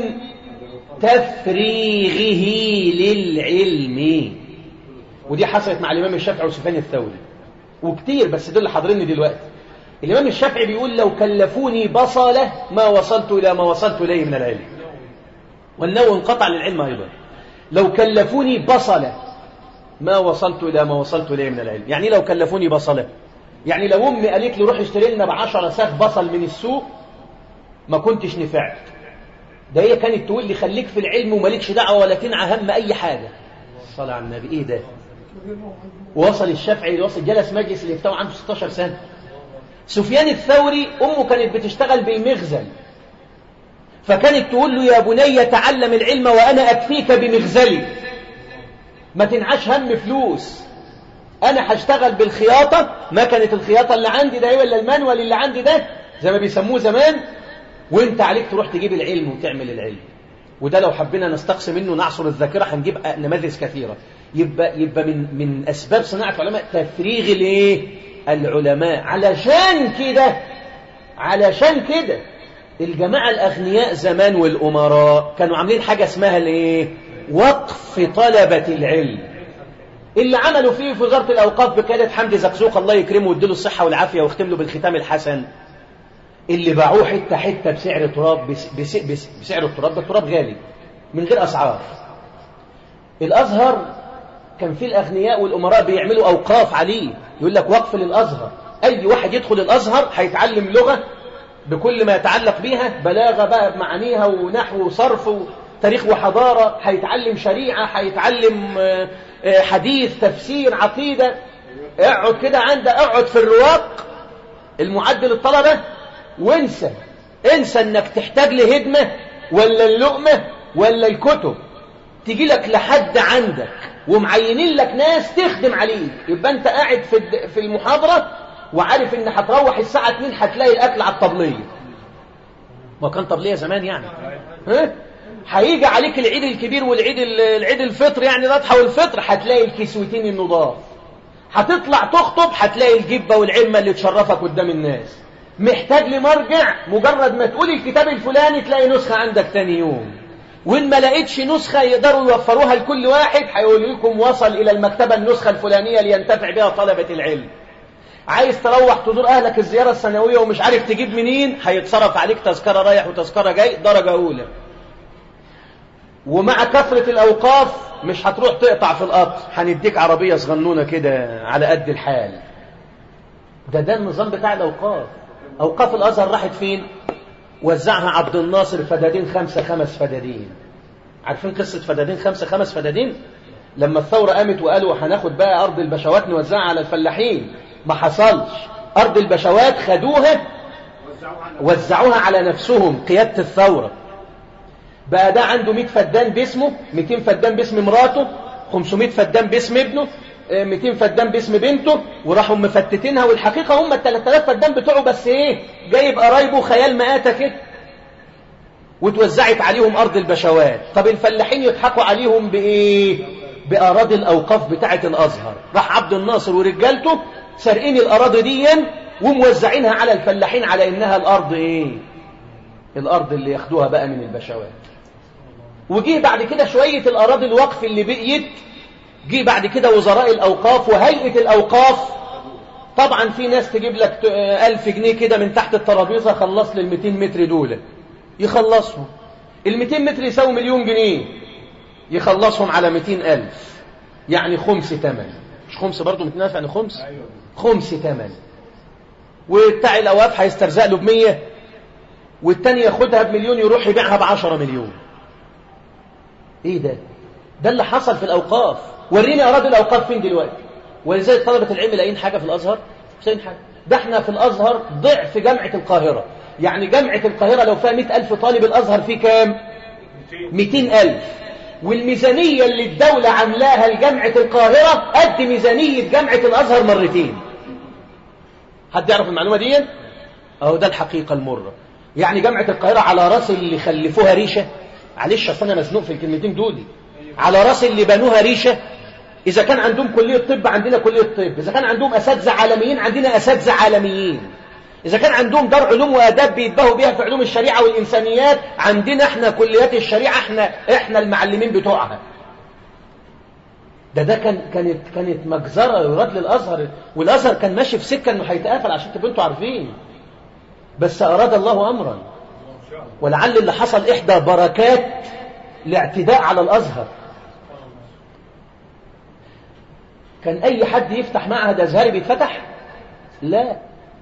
تفريغه للعلم ودي حصلت مع الإمام الشافعي وسفيان الثوري وكتير بس دول اللي حاضريني دلوقتي الإمام الشافعي بيقول لو كلفوني بصلة ما وصلت إلى ما وصلت إليه من العلم والنوى انقطع للعلم أيضا لو كلفوني بصلة ما وصلت إلى ما وصلت إليه من العلم يعني لو كلفوني بصلة يعني لو أمي قالت لي روح اشتري لنا بعشرة ساخ بصل من السوق ما كنتش نفعت ده هي كانت تقول لي خليك في العلم ومالكش دعوة ولا تنعى هم أي حاجة الصلاة على النبي إيه ده ووصل الشافعي وصل جلس مجلس الإفتاء عنده 16 سنة سفيان الثوري أمه كانت بتشتغل بالمخزن فكانت تقول له يا بني تعلم العلم وأنا أكفيك بمغزلي ما تنعش هم فلوس أنا هشتغل بالخياطة ما كانت الخياطة اللي عندي ده ولا المانوال اللي عندي ده زي ما بيسموه زمان وانت عليك تروح تجيب العلم وتعمل العلم وده لو حبينا نستقصي منه نعصر الذاكرة هنجيب نماذج كثيرة يبقى يبقى من من أسباب صناعة العلماء تفريغ الايه العلماء علشان كده علشان كده الجماعة الأغنياء زمان والأمراء كانوا عاملين حاجة اسمها الايه وقف طلبة العلم اللي عملوا فيه في وزارة الأوقاف بكادة حمدي زقزوق الله يكرمه ويديله الصحة والعافية ويختم له بالختام الحسن اللي باعوه حتة حتة بسعر تراب بس بس بس بسعر التراب ده التراب غالي من غير أسعار الأزهر كان فيه الأغنياء والأمراء بيعملوا أوقاف عليه يقول لك وقف للأزهر أي واحد يدخل الأزهر هيتعلم لغة بكل ما يتعلق بيها بلاغة بقى بمعانيها ونحو وصرف وتاريخ وحضارة هيتعلم شريعة هيتعلم حديث تفسير عقيدة اقعد كده عندك اقعد في الرواق المعدل الطلبة وانسى انسى انك تحتاج لهدمة ولا اللقمة ولا الكتب تيجي لك لحد عندك ومعينين لك ناس تخدم عليك يبقى انت قاعد في في المحاضرة وعارف ان هتروح الساعة 2 هتلاقي الاكل على الطبلية ما كان طبلية زمان يعني ها هيجي عليك العيد الكبير والعيد العيد الفطر يعني الاضحى والفطر هتلاقي الكسوتين النضاف هتطلع تخطب هتلاقي الجبه والعمه اللي تشرفك قدام الناس محتاج لمرجع مجرد ما تقول الكتاب الفلاني تلاقي نسخه عندك تاني يوم وان ما لقيتش نسخه يقدروا يوفروها لكل واحد هيقول لكم وصل الى المكتبه النسخه الفلانيه لينتفع بها طلبه العلم عايز تروح تزور اهلك الزياره السنويه ومش عارف تجيب منين هيتصرف عليك تذكره رايح وتذكره جاي درجه اولى ومع كثرة الأوقاف مش هتروح تقطع في القطر هنديك عربية صغنونة كده على قد الحال ده ده النظام بتاع الأوقاف أوقاف الأزهر راحت فين وزعها عبد الناصر فدادين خمسة خمس فدادين عارفين قصة فدادين خمسة خمس فدادين لما الثورة قامت وقالوا هناخد بقى أرض البشوات نوزعها على الفلاحين ما حصلش أرض البشوات خدوها وزعوها على نفسهم قيادة الثورة بقى ده عنده 100 فدان باسمه 200 فدان باسم مراته 500 فدان باسم ابنه 200 فدان باسم بنته وراحوا مفتتينها والحقيقة هم ال 3000 فدان بتوعه بس ايه جايب قرايبه خيال مآتة كده وتوزعت عليهم أرض البشوات طب الفلاحين يضحكوا عليهم بإيه بأراضي الأوقاف بتاعة الأزهر راح عبد الناصر ورجالته سارقين الأراضي دي وموزعينها على الفلاحين على إنها الأرض إيه الأرض اللي ياخدوها بقى من البشوات وجيه بعد كده شوية الأراضي الوقف اللي بقيت جه بعد كده وزراء الأوقاف وهيئة الأوقاف طبعا في ناس تجيب لك ألف جنيه كده من تحت الترابيزة خلص لي ال 200 متر دول يخلصهم ال 200 متر يساوي مليون جنيه يخلصهم على 200 ألف يعني خمس تمن مش خمس برضه 200 ألف يعني خمس خمس تمن وبتاع الأوقاف هيسترزق له ب 100 والتاني ياخدها بمليون يروح يبيعها ب 10 مليون ايه ده ده اللي حصل في الاوقاف وريني اراضي الاوقاف فين دلوقتي ولذلك طلبه العلم لاقيين حاجه في الازهر مش لاقيين حاجه ده احنا في الازهر ضعف جامعه القاهره يعني جامعه القاهره لو فيها 100000 طالب الازهر فيه كام 200000 والميزانيه اللي الدوله عاملاها لجامعه القاهره قد ميزانيه جامعه الازهر مرتين حد يعرف المعلومه دي اهو ده الحقيقه المره يعني جامعه القاهره على راس اللي خلفوها ريشه معلش اصل انا مزنوق في الكلمتين دول على راس اللي بنوها ريشه اذا كان عندهم كليه طب عندنا كليه طب اذا كان عندهم اساتذه عالميين عندنا اساتذه عالميين اذا كان عندهم دار علوم واداب بيتباهوا بيها في علوم الشريعه والانسانيات عندنا احنا كليات الشريعه احنا احنا المعلمين بتوعها ده ده كان كانت كانت مجزره يراد للازهر والازهر كان ماشي في سكه انه هيتقفل عشان تبقوا انتوا عارفين بس اراد الله امرا ولعل اللي حصل إحدى بركات الاعتداء على الأزهر كان أي حد يفتح معهد أزهري بيتفتح لا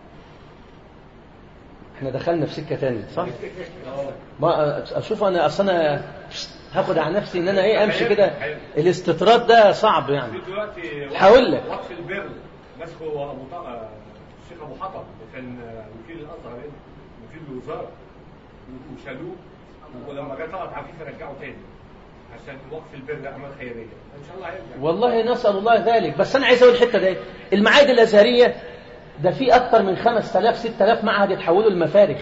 احنا دخلنا في سكة تانية صح ما أشوف أنا أصل أنا هاخد على نفسي إن أنا إيه أمشي كده الاستطراد ده صعب يعني هقول لك وقف البر مسكه أبو طه الشيخ أبو حطب كان وكيل الأزهر وكيل الوزارة وشالوه ولما جت طلعت عفيفه رجعوا تاني عشان وقف البر اعمال خيريه ان شاء الله هيرجع والله نسال الله ذلك بس انا عايز اقول الحته دي المعاهد الازهريه ده في اكتر من 5000 6000 معهد يتحولوا لمفارخ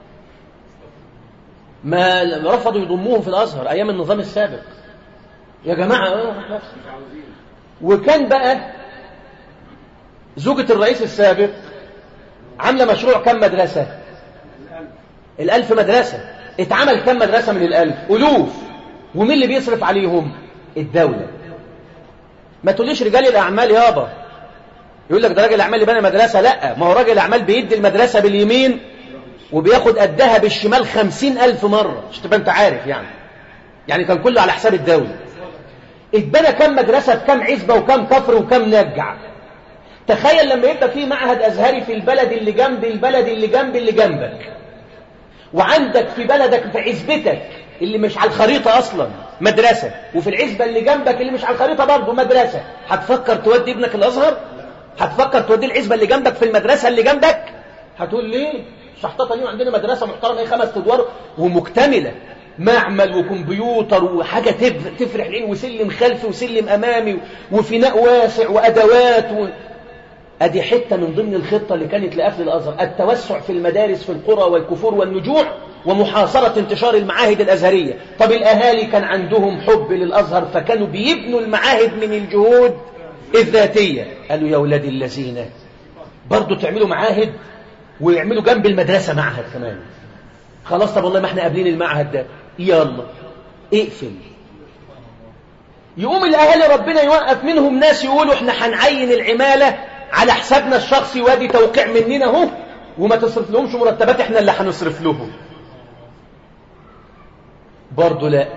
ما رفضوا يضموهم في الازهر ايام النظام السابق يا جماعه اه نفسي وكان بقى زوجة الرئيس السابق عاملة مشروع كم مدرسة الألف مدرسة اتعمل كم مدرسة من الألف ألوف ومين اللي بيصرف عليهم الدولة ما تقوليش رجال الأعمال يابا يقول لك ده راجل الأعمال اللي بنى مدرسة لا ما هو راجل الأعمال بيدي المدرسة باليمين وبياخد قدها بالشمال خمسين ألف مرة مش تبقى أنت عارف يعني يعني كان كله على حساب الدولة اتبنى كم مدرسة بكم عزبة وكم كفر وكم نجع تخيل لما يبقى في معهد أزهري في البلد اللي جنب البلد اللي جنب اللي جنبك وعندك في بلدك في عزبتك اللي مش على الخريطة أصلا مدرسة وفي العزبة اللي جنبك اللي مش على الخريطة برضه مدرسة هتفكر تودي ابنك الأزهر هتفكر توديه العزبة اللي جنبك في المدرسة اللي جنبك هتقول ليه شحططة ليه عندنا مدرسة محترمة ايه خمس ادوار ومكتملة معمل وكمبيوتر وحاجة تف- تفرح العين وسلم خلفي وسلم أمامي وفناء واسع وأدوات و... أدي حتة من ضمن الخطة اللي كانت لقفل الأزهر التوسع في المدارس في القرى والكفور والنجوع ومحاصرة انتشار المعاهد الأزهرية طب الأهالي كان عندهم حب للأزهر فكانوا بيبنوا المعاهد من الجهود الذاتية قالوا يا ولاد الذين برضو تعملوا معاهد ويعملوا جنب المدرسة معهد كمان خلاص طب والله ما احنا قابلين المعهد ده يلا اقفل يقوم الاهالي ربنا يوقف منهم ناس يقولوا احنا هنعين العمالة على حسابنا الشخصي وادي توقيع مننا اهو وما تصرف لهمش مرتبات احنا اللي هنصرف لهم برضه لا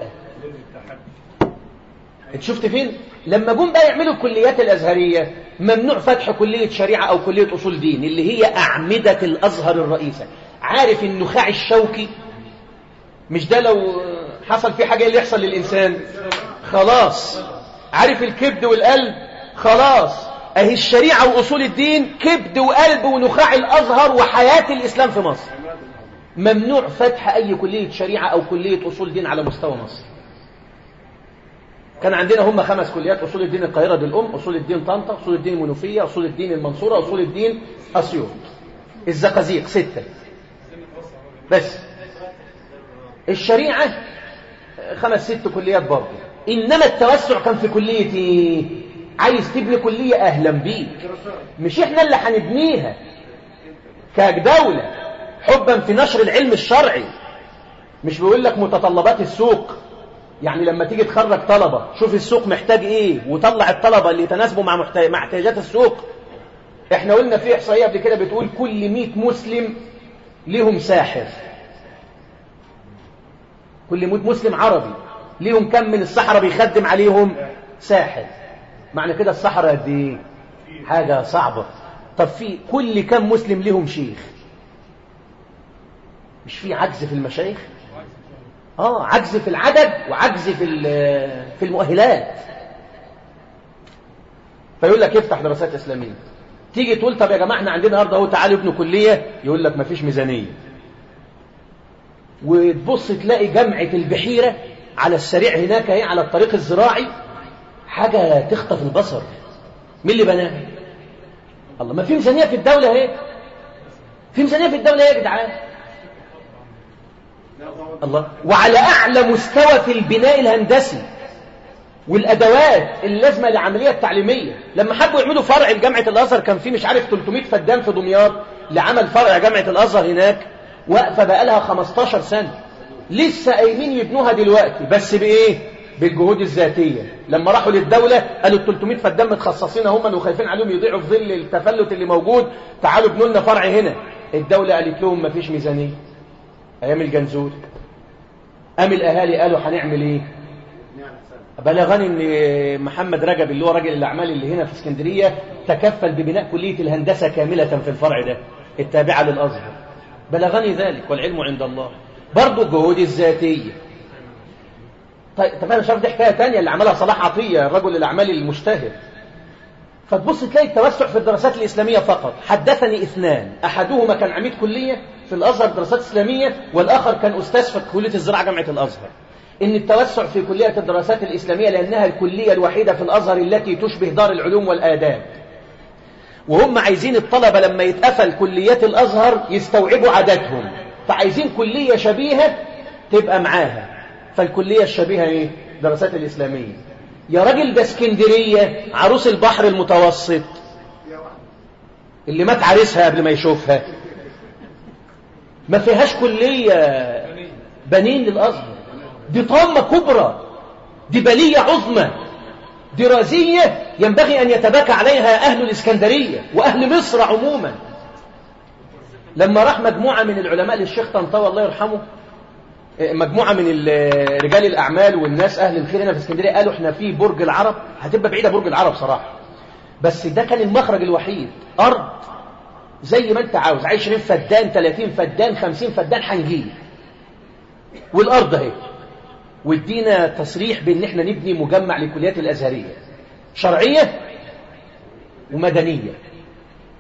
انت شفت فين لما جم بقى يعملوا الكليات الازهريه ممنوع فتح كليه شريعه او كليه اصول دين اللي هي اعمده الازهر الرئيسه عارف النخاع الشوكي مش ده لو حصل فيه حاجه إيه اللي يحصل للانسان خلاص عارف الكبد والقلب خلاص اهي الشريعه واصول الدين كبد وقلب ونخاع الازهر وحياه الاسلام في مصر ممنوع فتح اي كليه شريعه او كليه اصول دين على مستوى مصر كان عندنا هم خمس كليات أصول الدين القاهرة دي الأم أصول الدين طنطا أصول الدين المنوفية أصول الدين المنصورة أصول الدين أسيوط الزقازيق ستة بس الشريعة خمس ست كليات برضه إنما التوسع كان في كلية إيه؟ عايز تبني كلية أهلا بيك مش إحنا اللي هنبنيها كدولة حبا في نشر العلم الشرعي مش بيقول لك متطلبات السوق يعني لما تيجي تخرج طلبة شوف السوق محتاج ايه وطلع الطلبة اللي يتناسبوا مع محتاج مع احتياجات السوق احنا قلنا في احصائية قبل كده بتقول كل 100 مسلم ليهم ساحر كل 100 مسلم عربي ليهم كم من السحرة بيخدم عليهم ساحر معنى كده السحرة قد ايه حاجة صعبة طب في كل كم مسلم ليهم شيخ مش في عجز في المشايخ اه عجز في العدد وعجز في في المؤهلات فيقول لك افتح دراسات اسلاميه تيجي تقول طب يا جماعه احنا عندنا النهارده اهو تعالوا ابنوا كليه يقول لك مفيش ميزانيه وتبص تلاقي جامعه البحيره على السريع هناك اهي على الطريق الزراعي حاجه تخطف البصر مين اللي بناها الله ما في ميزانيه في الدوله اهي في ميزانيه في الدوله اهي يا جدعان الله وعلى أعلى مستوى في البناء الهندسي والأدوات اللازمة للعملية التعليمية لما حبوا يعملوا فرع لجامعة الأزهر كان في مش عارف 300 فدان في دمياط لعمل فرع جامعة الأزهر هناك واقفة بقى لها 15 سنة لسه قايمين يبنوها دلوقتي بس بإيه؟ بالجهود الذاتية لما راحوا للدولة قالوا ال 300 فدان متخصصين هم وخايفين عليهم يضيعوا في ظل التفلت اللي موجود تعالوا ابنوا لنا فرع هنا الدولة قالت لهم مفيش ميزانية أيام الجنزور قام الأهالي قالوا هنعمل إيه بلغني ان محمد رجب اللي هو راجل الاعمال اللي هنا في اسكندريه تكفل ببناء كليه الهندسه كامله في الفرع ده التابعه للازهر بلغني ذلك والعلم عند الله برضه الجهود الذاتيه طيب طب انا شايف دي حكايه ثانيه اللي عملها صلاح عطيه رجل الاعمال المجتهد فتبص تلاقي التوسع في الدراسات الاسلاميه فقط حدثني اثنان احدهما كان عميد كليه في الازهر دراسات اسلاميه والاخر كان استاذ في كليه الزراعه جامعه الازهر ان التوسع في كليه الدراسات الاسلاميه لانها الكليه الوحيده في الازهر التي تشبه دار العلوم والاداب وهم عايزين الطلبه لما يتقفل كليات الازهر يستوعبوا عددهم فعايزين كليه شبيهه تبقى معاها فالكليه الشبيهه ايه دراسات الاسلاميه يا راجل ده اسكندريه عروس البحر المتوسط اللي مات عريسها قبل ما يشوفها ما فيهاش كليه بنين للازهر دي طامة كبرى دي بلية عظمى دي رازية ينبغي أن يتباكى عليها أهل الإسكندرية وأهل مصر عموما لما راح مجموعة من العلماء للشيخ طنطاوي الله يرحمه مجموعة من رجال الأعمال والناس أهل الخير هنا في اسكندرية قالوا احنا في برج العرب هتبقى بعيدة برج العرب صراحة بس ده كان المخرج الوحيد أرض زي ما انت عاوز 20 فدان 30 فدان 50 فدان هنجيب والأرض اهي وادينا تصريح بان احنا نبني مجمع للكليات الازهريه شرعيه ومدنيه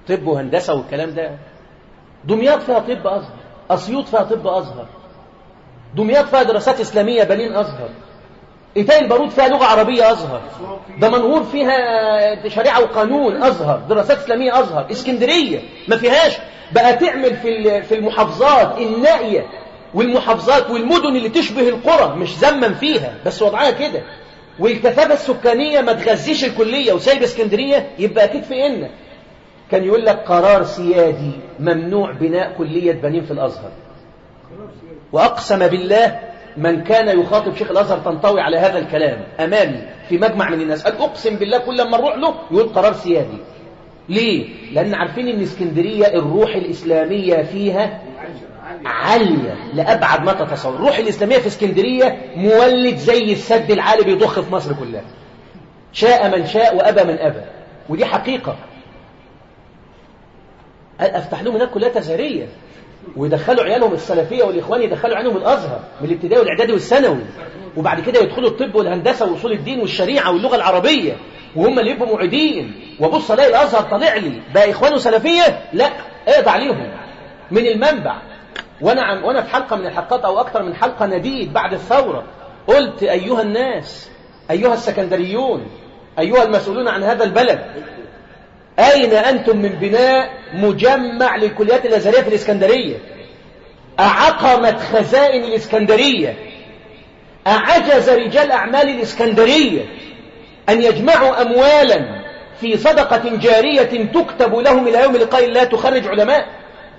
طب وهندسة والكلام ده دمياط فيها طب أزهر أسيوط فيها طب أزهر دمياط فيها دراسات إسلامية بنين أزهر إيتاي البارود فيها لغة عربية أزهر دمنهور فيها شريعة وقانون أزهر دراسات إسلامية أزهر اسكندرية ما فيهاش بقى تعمل في في المحافظات النائية والمحافظات والمدن اللي تشبه القرى مش زمن فيها بس وضعها كده والكثافة السكانية ما تغذيش الكلية وسايب اسكندرية يبقى أكيد في إن كان يقول لك قرار سيادي ممنوع بناء كلية بنين في الأزهر وأقسم بالله من كان يخاطب شيخ الأزهر تنطوي على هذا الكلام أمامي في مجمع من الناس قال أقسم بالله كل ما نروح له يقول قرار سيادي ليه؟ لأن عارفين أن اسكندرية الروح الإسلامية فيها عالية لأبعد ما تتصور الروح الإسلامية في اسكندرية مولد زي السد العالي بيضخ في مصر كلها شاء من شاء وأبى من أبى ودي حقيقة أفتح لهم هناك كليات أزهرية ويدخلوا عيالهم السلفية والإخوان يدخلوا عيالهم الأزهر من الابتدائي والإعدادي والثانوي وبعد كده يدخلوا الطب والهندسة وأصول الدين والشريعة واللغة العربية وهم اللي يبقوا معيدين وابص الاقي الازهر طالع لي بقى اخوانه سلفيه لا اقضى عليهم من المنبع وانا عم وانا في حلقه من الحلقات او اكثر من حلقه نديد بعد الثوره قلت ايها الناس ايها السكندريون ايها المسؤولون عن هذا البلد اين انتم من بناء مجمع للكليات الازهريه في الاسكندريه اعقمت خزائن الاسكندريه اعجز رجال اعمال الاسكندريه أن يجمعوا أموالا في صدقة جارية تكتب لهم إلى يوم لقاء الله تخرج علماء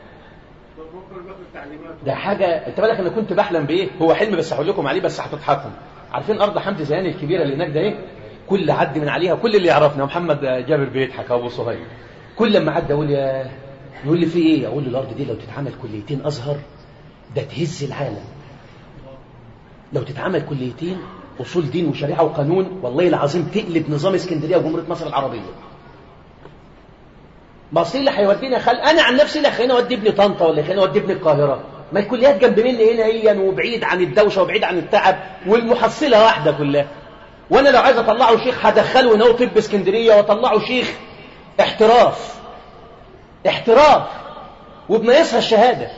ده حاجة انت بالك انا كنت بحلم بايه هو حلم بس هقول لكم عليه بس هتضحكوا عارفين ارض حمد زيان الكبيرة اللي هناك ده ايه كل عد من عليها كل اللي يعرفنا محمد جابر بيضحك ابو صهيب كل لما عدى اقول يا يقول لي في ايه اقول له الارض دي لو تتعمل كليتين ازهر ده تهز العالم لو تتعمل كليتين أصول دين وشريعة وقانون والله العظيم تقلب نظام اسكندرية وجمهورية مصر العربية ما اصل اللي هيودينا خل انا عن نفسي اللي خليني اودي ابني طنطا ولا خليني اودي ابني القاهره ما الكليات جنب مني هنا هي وبعيد عن الدوشه وبعيد عن التعب والمحصله واحده كلها وانا لو عايز اطلعه شيخ هدخله هنا طب اسكندريه واطلعه شيخ احتراف احتراف وبناقصها الشهاده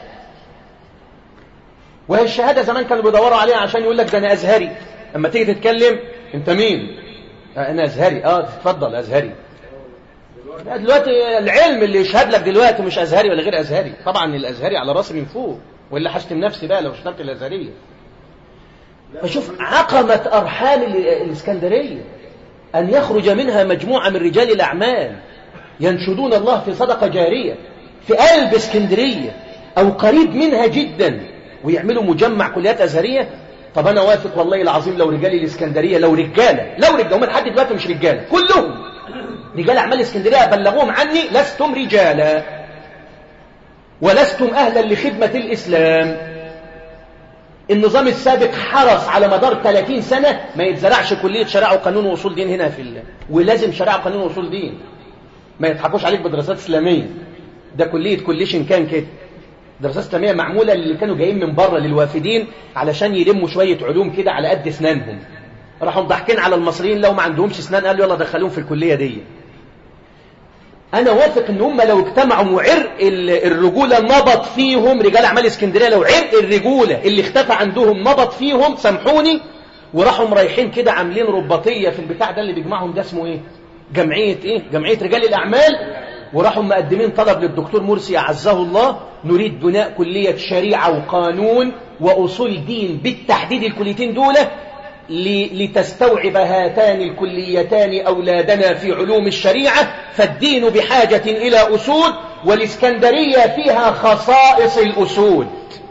وهي الشهاده زمان كانوا بيدوروا عليها عشان يقول لك ده انا ازهري اما تيجي تتكلم انت مين انا ازهري اه تتفضل ازهري دلوقتي العلم اللي يشهد لك دلوقتي مش ازهري ولا غير ازهري طبعا الازهري على راسي من فوق والا حشتم نفسي بقى لو اشتغلت الازهريه فشوف عقمت ارحام الاسكندريه ان يخرج منها مجموعه من رجال الاعمال ينشدون الله في صدقه جاريه في قلب اسكندريه او قريب منها جدا ويعملوا مجمع كليات ازهريه طب انا واثق والله العظيم لو رجال الاسكندريه لو رجاله لو رجاله هم لحد دلوقتي مش رجاله كلهم رجال اعمال اسكندريه بلغوهم عني لستم رجالا ولستم اهلا لخدمه الاسلام النظام السابق حرص على مدار 30 سنه ما يتزرعش كليه شريعه وقانون واصول دين هنا في الله ولازم شريعه وقانون واصول دين ما يضحكوش عليك بدراسات اسلاميه ده كليه كليشن كان كده دراسات اسلاميه معموله اللي كانوا جايين من بره للوافدين علشان يلموا شويه علوم كده على قد اسنانهم راحوا ضاحكين على المصريين لو ما عندهمش اسنان قالوا يلا دخلوهم في الكليه دي انا واثق ان هم لو اجتمعوا وعرق الرجوله نبط فيهم رجال اعمال اسكندريه لو عرق الرجوله اللي اختفى عندهم نبط فيهم سامحوني وراحوا رايحين كده عاملين رباطيه في البتاع ده اللي بيجمعهم ده اسمه ايه جمعيه ايه جمعيه رجال الاعمال وراحوا مقدمين طلب للدكتور مرسي أعزه الله نريد بناء كلية شريعة وقانون وأصول دين بالتحديد الكليتين دول لتستوعب هاتان الكليتان أولادنا في علوم الشريعة فالدين بحاجة إلى أسود والإسكندرية فيها خصائص الأسود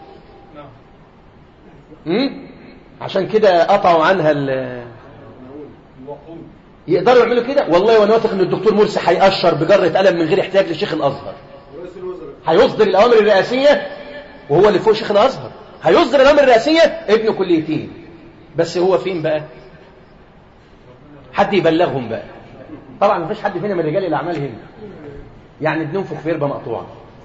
عشان كده قطعوا عنها يقدروا يعملوا كده والله وانا واثق ان الدكتور مرسي هيقشر بجره قلم من غير احتياج لشيخ الازهر هيصدر الاوامر الرئاسيه وهو اللي فوق شيخ الازهر هيصدر الاوامر الرئاسيه ابن كليتين بس هو فين بقى حد يبلغهم بقى طبعا ما فيش حد فينا من رجال الاعمال هنا يعني بننفخ في ربه مقطوعه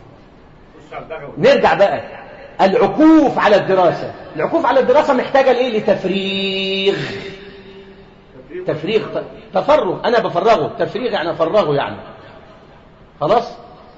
نرجع بقى العكوف على الدراسه العكوف على الدراسه محتاجه لايه لتفريغ تفريغ تفرغ انا بفرغه تفريغ يعني افرغه يعني خلاص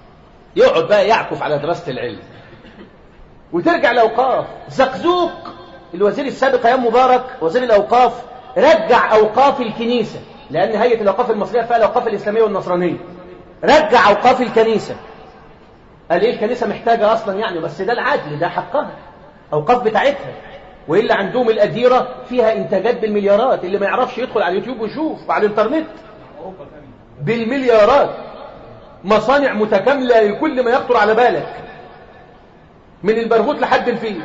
يقعد بقى يعكف على دراسة العلم وترجع الأوقاف زقزوق الوزير السابق أيام مبارك وزير الأوقاف رجع أوقاف الكنيسة لأن هيئة الأوقاف المصرية فيها الأوقاف الإسلامية والنصرانية رجع أوقاف الكنيسة قال إيه الكنيسة محتاجة أصلا يعني بس ده العدل ده حقها أوقاف بتاعتها وإلا عندهم الأديرة فيها إنتاجات بالمليارات اللي ما يعرفش يدخل على اليوتيوب ويشوف وعلى الإنترنت بالمليارات مصانع متكاملة لكل ما يخطر على بالك من البرغوث لحد الفيل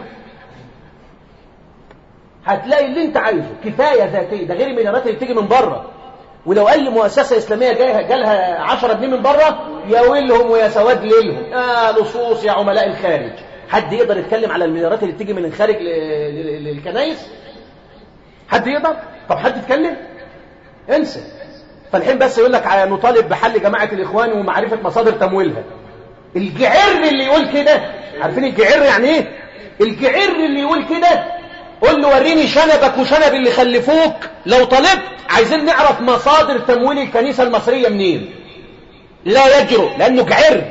هتلاقي اللي انت عايزه كفاية ذاتية ده غير المليارات اللي بتيجي من بره ولو اي مؤسسة اسلامية جايها جالها 10 جنيه من بره يا ويلهم ويا سواد ليلهم آه لصوص يا عملاء الخارج حد يقدر يتكلم على المليارات اللي بتيجي من الخارج للكنايس حد يقدر طب حد يتكلم انسى فالحين بس يقول لك نطالب بحل جماعة الإخوان ومعرفة مصادر تمويلها الجعر اللي يقول كده عارفين الجعر يعني ايه الجعر اللي يقول كده قول له وريني شنبك وشنب اللي خلفوك لو طلبت عايزين نعرف مصادر تمويل الكنيسة المصرية منين لا يجرؤ لأنه جعر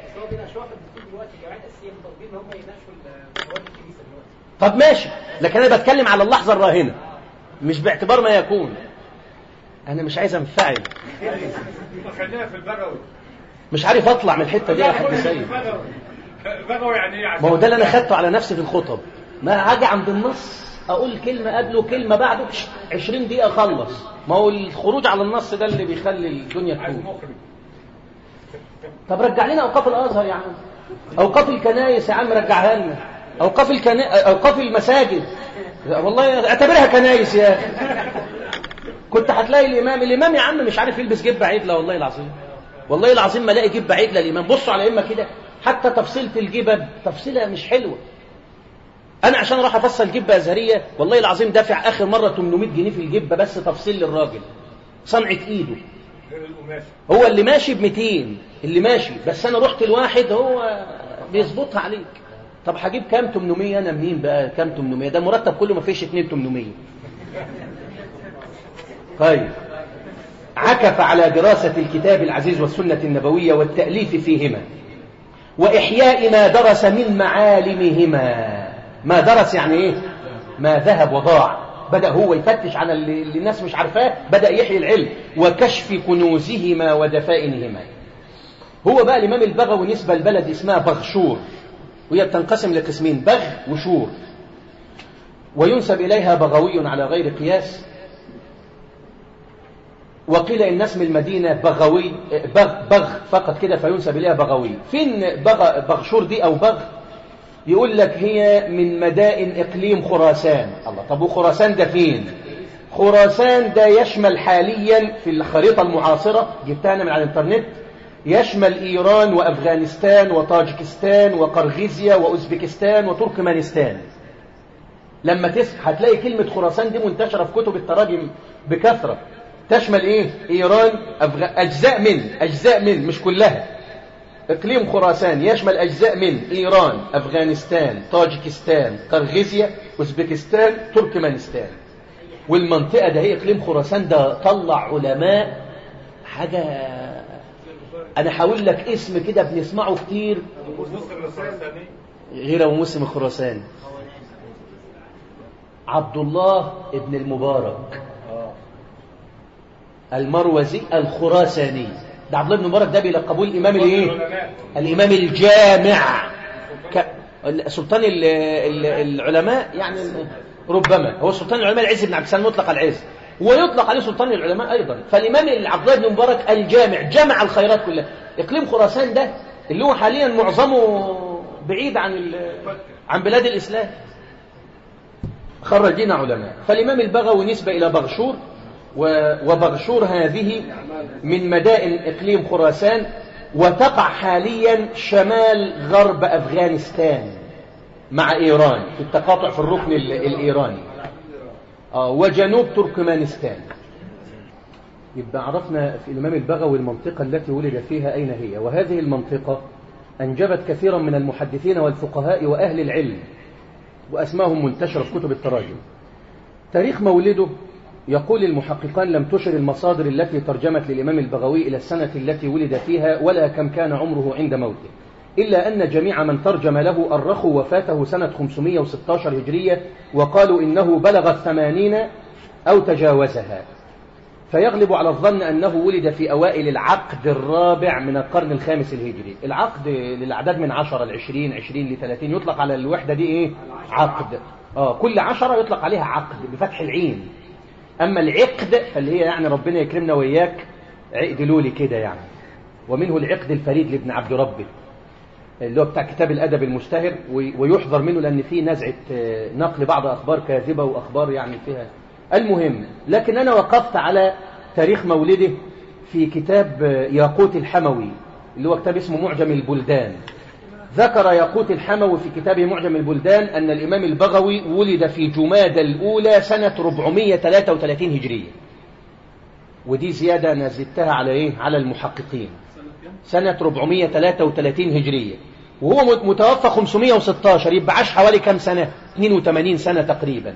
طب ماشي لكن أنا بتكلم على اللحظة الراهنة مش باعتبار ما يكون أنا مش عايز أنفعل خلينا في البغوي مش عارف أطلع من الحتة دي يا حاج سيد البغوي يعني ايه ما هو ده اللي أنا خدته على نفسي في الخطب ما هاجي عند النص أقول كلمة قبله كلمة بعده 20 دقيقة أخلص ما هو الخروج على النص ده اللي بيخلي الدنيا عايز تكون مخرج طب رجع لنا أوقاف الأزهر يا عم أوقاف الكنايس يا عم رجعها لنا أوقاف الكنا... أوقاف المساجد والله اعتبرها كنايس يا أخي كنت هتلاقي الإمام الإمام يا عم مش عارف يلبس جيب بعيد لا والله العظيم والله العظيم ما الاقي جيب بعيد للإمام بصوا على الأئمة كده حتى تفصيلة الجبب تفصيلها مش حلوة أنا عشان أروح أفصل جبة أزهرية والله العظيم دافع آخر مرة 800 جنيه في الجبة بس تفصيل للراجل صنعة إيده غير القماش هو اللي ماشي ب 200 اللي ماشي بس انا رحت لواحد هو بيظبطها عليك طب هجيب كام 800 انا منين بقى كام 800 ده مرتب كله ما فيش 2 800 طيب عكف على دراسة الكتاب العزيز والسنة النبوية والتأليف فيهما وإحياء ما درس من معالمهما ما درس يعني إيه ما ذهب وضاع بدأ هو يفتش على اللي اللي الناس مش عارفاه بدأ يحيي العلم وكشف كنوزهما ودفائنهما هو بقى الإمام البغوي نسبة لبلد اسمها بغشور وهي بتنقسم لقسمين بغ وشور وينسب إليها بغوي على غير قياس وقيل إن اسم المدينة بغوي بغ, بغ فقط كده فينسب إليها بغوي فين بغ بغشور دي أو بغ يقول لك هي من مدائن إقليم خراسان الله طب وخراسان ده فين خراسان ده يشمل حاليا في الخريطة المعاصرة جبتها أنا من على الإنترنت يشمل إيران وأفغانستان وطاجكستان وقرغيزيا وأوزبكستان وتركمانستان لما تس هتلاقي كلمة خراسان دي منتشرة في كتب التراجم بكثرة تشمل إيه إيران أفغ... أجزاء من أجزاء من مش كلها إقليم خراسان يشمل أجزاء من إيران أفغانستان طاجكستان قرغيزيا أوزبكستان تركمانستان والمنطقة ده هي إقليم خراسان ده طلع علماء حاجة أنا هقول لك اسم كده بنسمعه كتير مسلم الخراساني غير أبو مسلم الخراساني عبد الله ابن المبارك اه المروزي الخراساني ده عبد الله بن المبارك ده بيلقبوه الإمام الإيه؟ العلماء. الإمام الجامع ك... سلطان ال... ال... العلماء يعني ربما هو سلطان العلماء العز بن عبد السلام مطلق على العز ويطلق عليه سلطان العلماء أيضا فالإمام عبد الله بن مبارك الجامع جمع الخيرات كلها إقليم خراسان ده اللي هو حاليا معظمه بعيد عن ال... عن بلاد الإسلام خرجين علماء فالإمام البغوي نسبة إلى بغشور و- وبغشور هذه من مدائن إقليم خراسان وتقع حاليا شمال غرب أفغانستان مع إيران في التقاطع في الركن ال- الإيراني آه، وجنوب تركمانستان يبقى عرفنا في الإمام البغوي المنطقة التي ولد فيها أين هي وهذه المنطقة أنجبت كثيرا من المحدثين والفقهاء وأهل العلم وأسماهم منتشرة في كتب التراجم تاريخ مولده يقول المحققان لم تشر المصادر التي ترجمت للإمام البغوي إلى السنة التي ولد فيها ولا كم كان عمره عند موته إلا أن جميع من ترجم له أرخوا وفاته سنة 516 هجرية وقالوا إنه بلغ الثمانين أو تجاوزها فيغلب على الظن أنه ولد في أوائل العقد الرابع من القرن الخامس الهجري العقد للأعداد من 10 ل 20 20 ل 30 يطلق على الوحدة دي إيه عقد آه كل عشرة يطلق عليها عقد بفتح العين أما العقد فاللي هي يعني ربنا يكرمنا وإياك عقد لولي كده يعني ومنه العقد الفريد لابن عبد ربه اللي هو بتاع كتاب الأدب المشتهر ويحذر منه لأن فيه نزعة نقل بعض أخبار كاذبة وأخبار يعني فيها المهم لكن أنا وقفت على تاريخ مولده في كتاب ياقوت الحموي اللي هو كتاب اسمه معجم البلدان ذكر ياقوت الحموي في كتابه معجم البلدان أن الإمام البغوي ولد في جماد الأولى سنة 433 هجرية ودي زيادة أنا زدتها على إيه؟ على المحققين سنة 433 هجرية وهو متوفى 516 يبقى عاش حوالي كم سنة 82 سنة تقريبا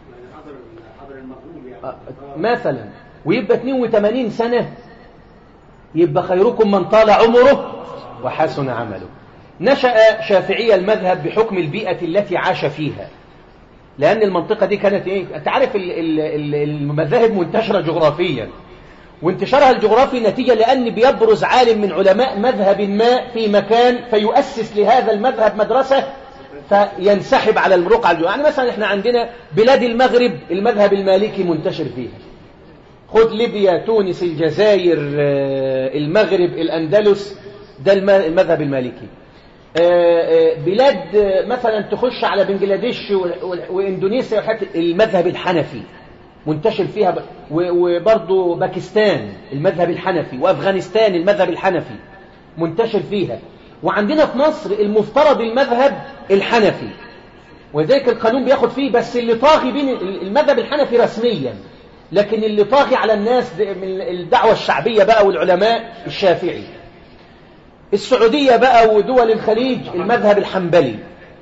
مثلا ويبقى 82 سنة يبقى خيركم من طال عمره وحسن عمله نشأ شافعي المذهب بحكم البيئة التي عاش فيها لأن المنطقة دي كانت إيه؟ أنت عارف المذاهب منتشرة جغرافيا وانتشارها الجغرافي نتيجة لأن بيبرز عالم من علماء مذهب ما في مكان فيؤسس لهذا المذهب مدرسة فينسحب على الرقعة يعني مثلا احنا عندنا بلاد المغرب المذهب المالكي منتشر فيها خد ليبيا تونس الجزائر المغرب الأندلس ده المذهب المالكي بلاد مثلا تخش على بنجلاديش واندونيسيا المذهب الحنفي منتشر فيها وبرضه باكستان المذهب الحنفي وأفغانستان المذهب الحنفي منتشر فيها وعندنا في مصر المفترض المذهب الحنفي وذلك القانون بياخد فيه بس اللي طاغي بين المذهب الحنفي رسميا لكن اللي طاغي على الناس من الدعوة الشعبية بقى والعلماء الشافعي السعودية بقى ودول الخليج المذهب الحنبلي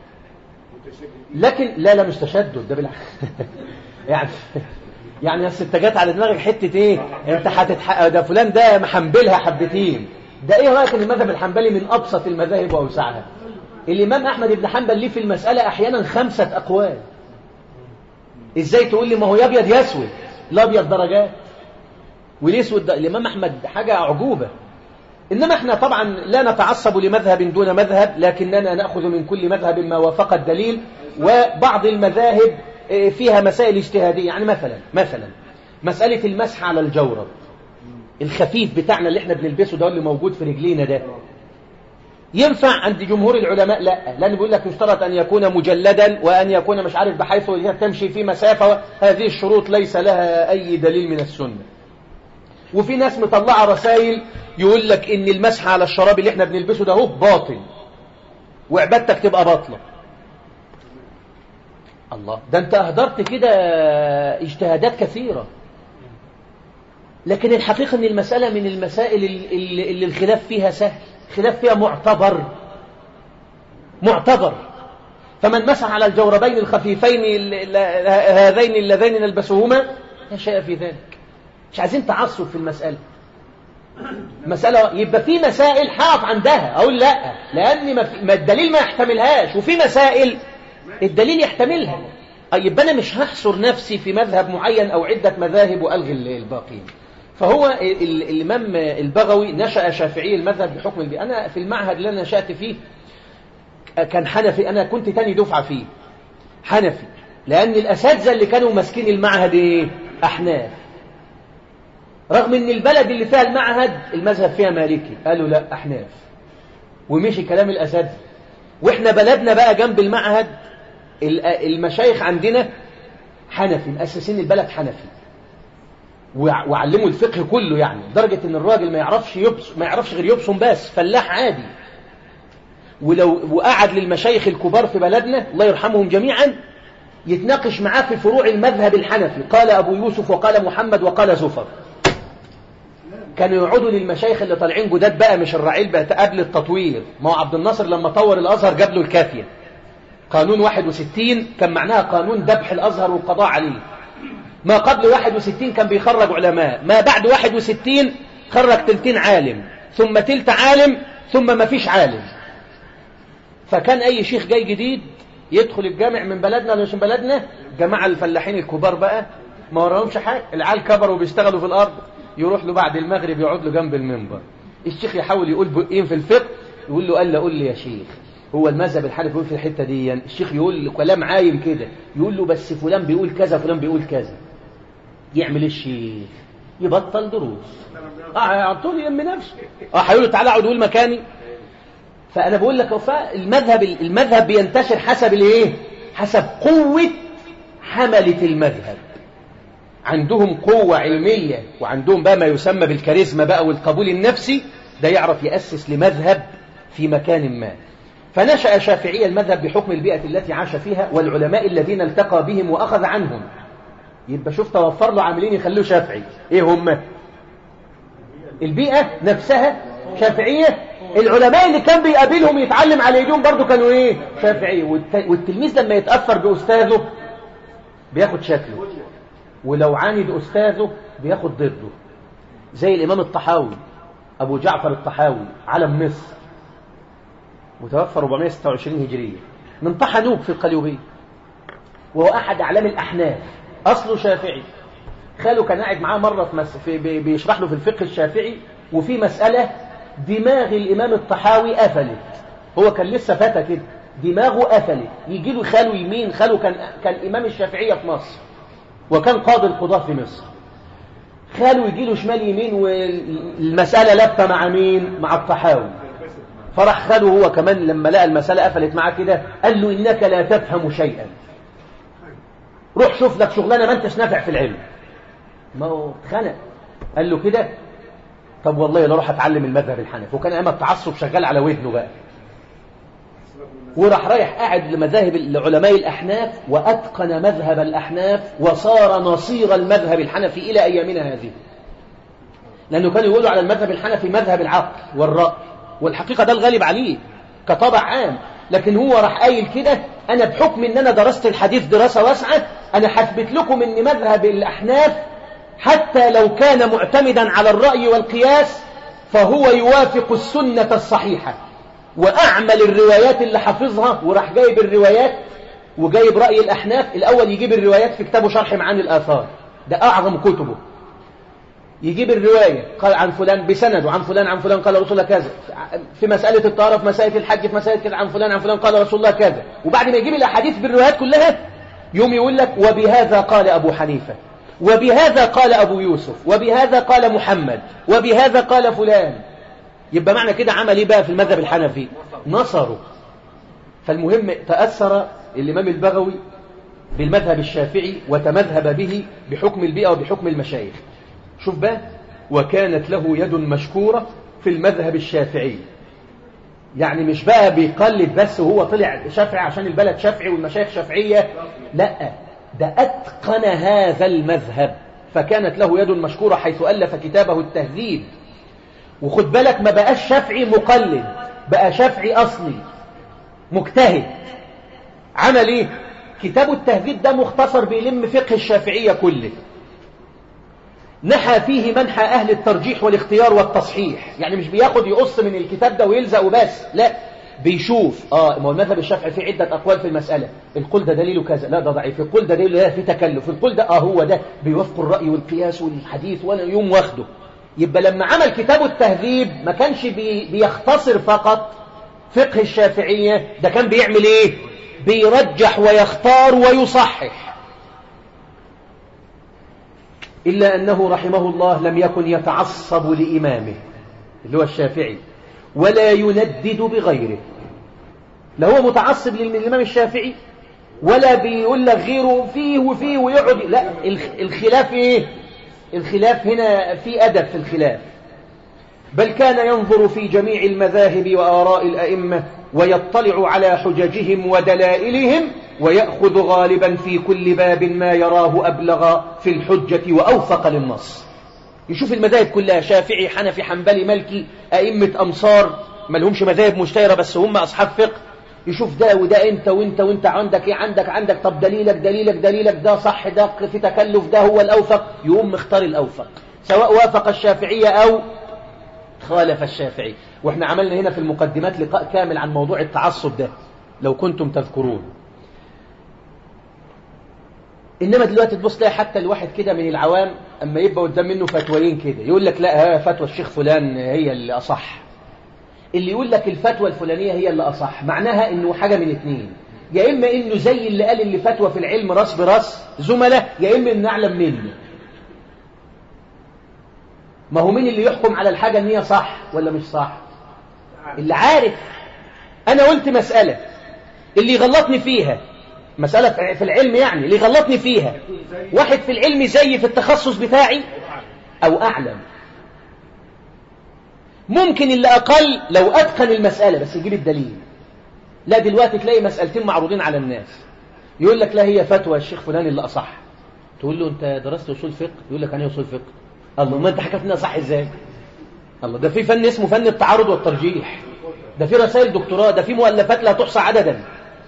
لكن لا لا مش تشدد ده بالعكس يعني يعني بس انت جات على دماغك حته ايه انت هتتحقق ده فلان ده محنبلها حبتين ده ايه رايك ان المذهب الحنبلي من ابسط المذاهب واوسعها الامام احمد بن حنبل ليه في المساله احيانا خمسه اقوال ازاي تقول لي ما هو يا ابيض يا اسود الابيض درجات والاسود الامام احمد حاجه اعجوبه انما احنا طبعا لا نتعصب لمذهب دون مذهب لكننا ناخذ من كل مذهب ما وافق الدليل وبعض المذاهب فيها مسائل اجتهادية يعني مثلا مثلا مسألة المسح على الجورب الخفيف بتاعنا اللي احنا بنلبسه ده اللي موجود في رجلينا ده ينفع عند جمهور العلماء لا لأن بيقول لك يشترط أن يكون مجلدا وأن يكون مش عارف بحيث تمشي في مسافة هذه الشروط ليس لها أي دليل من السنة وفي ناس مطلعة رسائل يقول لك إن المسح على الشراب اللي احنا بنلبسه ده هو باطل وعبادتك تبقى باطلة الله ده انت اهدرت كده اجتهادات كثيرة لكن الحقيقة ان المسألة من المسائل اللي, اللي الخلاف فيها سهل خلاف فيها معتبر معتبر فمن مسح على الجوربين الخفيفين هذين اللذين نلبسهما لا شيء في ذلك مش عايزين تعصب في المسألة مسألة يبقى في مسائل حاط عندها أقول لا لأن ما الدليل ما يحتملهاش وفي مسائل الدليل يحتملها يبقى أنا مش هحصر نفسي في مذهب معين أو عدة مذاهب وألغي الباقين فهو الإمام البغوي نشأ شافعي المذهب بحكم البي أنا في المعهد اللي أنا نشأت فيه كان حنفي أنا كنت تاني دفعة فيه حنفي لأن الأساتذة اللي كانوا ماسكين المعهد إيه؟ أحناف رغم ان البلد اللي فيها المعهد المذهب فيها مالكي قالوا لا أحناف ومشي كلام الأساتذة واحنا بلدنا بقى جنب المعهد المشايخ عندنا حنفي مؤسسين البلد حنفي وعلموا الفقه كله يعني لدرجة ان الراجل ما يعرفش يبص ما يعرفش غير يبصم بس فلاح عادي ولو وقعد للمشايخ الكبار في بلدنا الله يرحمهم جميعا يتناقش معاه في فروع المذهب الحنفي قال أبو يوسف وقال محمد وقال زفر كانوا يقعدوا للمشايخ اللي طالعين جداد بقى مش الرعيل بقى قبل التطوير ما هو عبد الناصر لما طور الأزهر جاب له الكافية قانون 61 كان معناها قانون ذبح الأزهر والقضاء عليه ما قبل 61 كان بيخرج علماء ما بعد 61 خرج تلتين عالم ثم تلت عالم ثم ما فيش عالم فكان أي شيخ جاي جديد يدخل الجامع من بلدنا ولا مش من بلدنا جماعة الفلاحين الكبار بقى ما وراهمش حاجة العيال كبروا وبيشتغلوا في الأرض يروح له بعد المغرب يقعد له جنب المنبر الشيخ يحاول يقول بقين في الفقه يقول له قال له قول لي يا شيخ هو المذهب الحنفي بيقول في الحته دي الشيخ يقول له كلام عايم كده يقول له بس فلان بيقول كذا فلان بيقول كذا يعمل ايه الشيخ يبطل دروس اه على طول يم نفسه اه هيقول له تعالى اقعد قول مكاني فانا بقول لك وفاء المذهب المذهب بينتشر حسب الايه حسب قوه حمله المذهب عندهم قوة علمية وعندهم بقى ما يسمى بالكاريزما بقى والقبول النفسي ده يعرف يأسس لمذهب في مكان ما فنشأ شافعي المذهب بحكم البيئة التي عاش فيها والعلماء الذين التقى بهم وأخذ عنهم يبقى شوف توفر له عاملين يخلوه شافعي ايه هم البيئة نفسها شافعية العلماء اللي كان بيقابلهم يتعلم على ايديهم برضو كانوا ايه شافعية والتلميذ لما يتأثر بأستاذه بياخد شكله ولو عاند أستاذه بياخد ضده زي الإمام الطحاوي أبو جعفر الطحاوي علم مصر متوفى 426 هجرية من طحنوك في القليوبية وهو أحد أعلام الأحناف أصله شافعي خاله كان قاعد معاه مرة في, مس... في بيشرح له في الفقه الشافعي وفي مسألة دماغ الإمام الطحاوي قفلت هو كان لسه فتى كده دماغه قفلت يجي له خاله يمين خاله كان كان إمام الشافعية في مصر وكان قاضي القضاة في مصر خاله يجي له شمال يمين والمسألة لابته مع مين مع الطحاوي فرح خاله هو كمان لما لقى المسألة قفلت معاه كده قال له إنك لا تفهم شيئا روح شوف لك شغلانة ما انتش نافع في العلم ما هو اتخنق قال له كده طب والله لا اروح اتعلم المذهب الحنفي وكان ايام التعصب شغال على ودنه بقى وراح رايح قاعد لمذاهب لعلماء الأحناف وأتقن مذهب الأحناف وصار نصير المذهب الحنفي إلى أيامنا هذه لأنه كانوا يقولوا على المذهب الحنفي مذهب العقل والرأي والحقيقة ده الغالب عليه كطبع عام لكن هو راح قايل كده أنا بحكم أن أنا درست الحديث دراسة واسعة أنا حثبت لكم أن مذهب الأحناف حتى لو كان معتمدا على الرأي والقياس فهو يوافق السنة الصحيحة وأعمل الروايات اللي حافظها وراح جايب الروايات وجايب رأي الأحناف الأول يجيب الروايات في كتابه شرح معاني الآثار ده أعظم كتبه يجيب الرواية قال عن فلان بسند عن فلان عن فلان قال رسول الله كذا في مسألة الطهارة في مسألة الحج في مسألة كذا عن فلان عن فلان قال رسول الله كذا وبعد ما يجيب الأحاديث بالروايات كلها يوم يقول لك وبهذا قال أبو حنيفة وبهذا قال أبو يوسف وبهذا قال محمد وبهذا قال فلان يبقى معنى كده عمل ايه بقى في المذهب الحنفي نصروا فالمهم تأثر الإمام البغوي بالمذهب الشافعي وتمذهب به بحكم البيئة وبحكم المشايخ شوف بقى وكانت له يد مشكورة في المذهب الشافعي يعني مش بقى بيقلد بس وهو طلع شافعي عشان البلد شافعي والمشايخ شافعية لا ده أتقن هذا المذهب فكانت له يد مشكورة حيث ألف كتابه التهذيب وخد بالك ما بقاش شافعي مقلد بقى شافعي أصلي مجتهد عمل ايه كتاب التهذيب ده مختصر بيلم فقه الشافعية كله نحى فيه منحى أهل الترجيح والاختيار والتصحيح يعني مش بياخد يقص من الكتاب ده ويلزق وبس لا بيشوف اه ما هو المذهب الشافعي فيه عدة أقوال في المسألة القول ده دليله كذا لا ده ضعيف القول ده دليله لا في تكلف القول ده اه هو ده بيوافق الرأي والقياس والحديث ولا يوم واخده يبقى لما عمل كتاب التهذيب ما كانش بي بيختصر فقط فقه الشافعية ده كان بيعمل ايه بيرجح ويختار ويصحح إلا أنه رحمه الله لم يكن يتعصب لإمامه اللي هو الشافعي ولا يندد بغيره لا هو متعصب للإمام الشافعي ولا بيقول لك غيره فيه وفيه ويقعد لا الخلاف ايه الخلاف هنا في أدب في الخلاف بل كان ينظر في جميع المذاهب وآراء الأئمة ويطلع على حججهم ودلائلهم ويأخذ غالبا في كل باب ما يراه أبلغ في الحجة وأوفق للنص يشوف المذاهب كلها شافعي حنفي حنبلي ملكي أئمة أمصار ما لهمش مذاهب مشتهرة بس هم أصحاب فقه يشوف ده وده انت وانت وانت عندك ايه عندك عندك طب دليلك دليلك دليلك ده صح ده في تكلف ده هو الأوفق يقوم مختار الأوفق سواء وافق الشافعية أو خالف الشافعي واحنا عملنا هنا في المقدمات لقاء كامل عن موضوع التعصب ده لو كنتم تذكرون انما دلوقتي تبص تلاقي حتى الواحد كده من العوام اما يبقى قدام منه فتويين كده يقول لك لا ها فتوى الشيخ فلان هي اللي اصح اللي يقول لك الفتوى الفلانيه هي اللي اصح معناها انه حاجه من اتنين يا اما انه زي اللي قال اللي فتوى في العلم راس براس زملاء يا اما انه اعلم منه ما هو مين اللي يحكم على الحاجه ان هي صح ولا مش صح اللي عارف انا قلت مساله اللي يغلطني فيها مسألة في العلم يعني اللي يغلطني فيها واحد في العلم زي في التخصص بتاعي أو أعلم ممكن اللي أقل لو أتقن المسألة بس يجيب الدليل لا دلوقتي تلاقي مسألتين معروضين على الناس يقول لك لا هي فتوى الشيخ فلان اللي أصح تقول له أنت درست أصول فقه يقول لك أنا أصول فقه الله ما أنت حكيت لنا صح إزاي الله ده في فن اسمه فن التعارض والترجيح ده في رسائل دكتوراه ده في مؤلفات لا تحصى عددا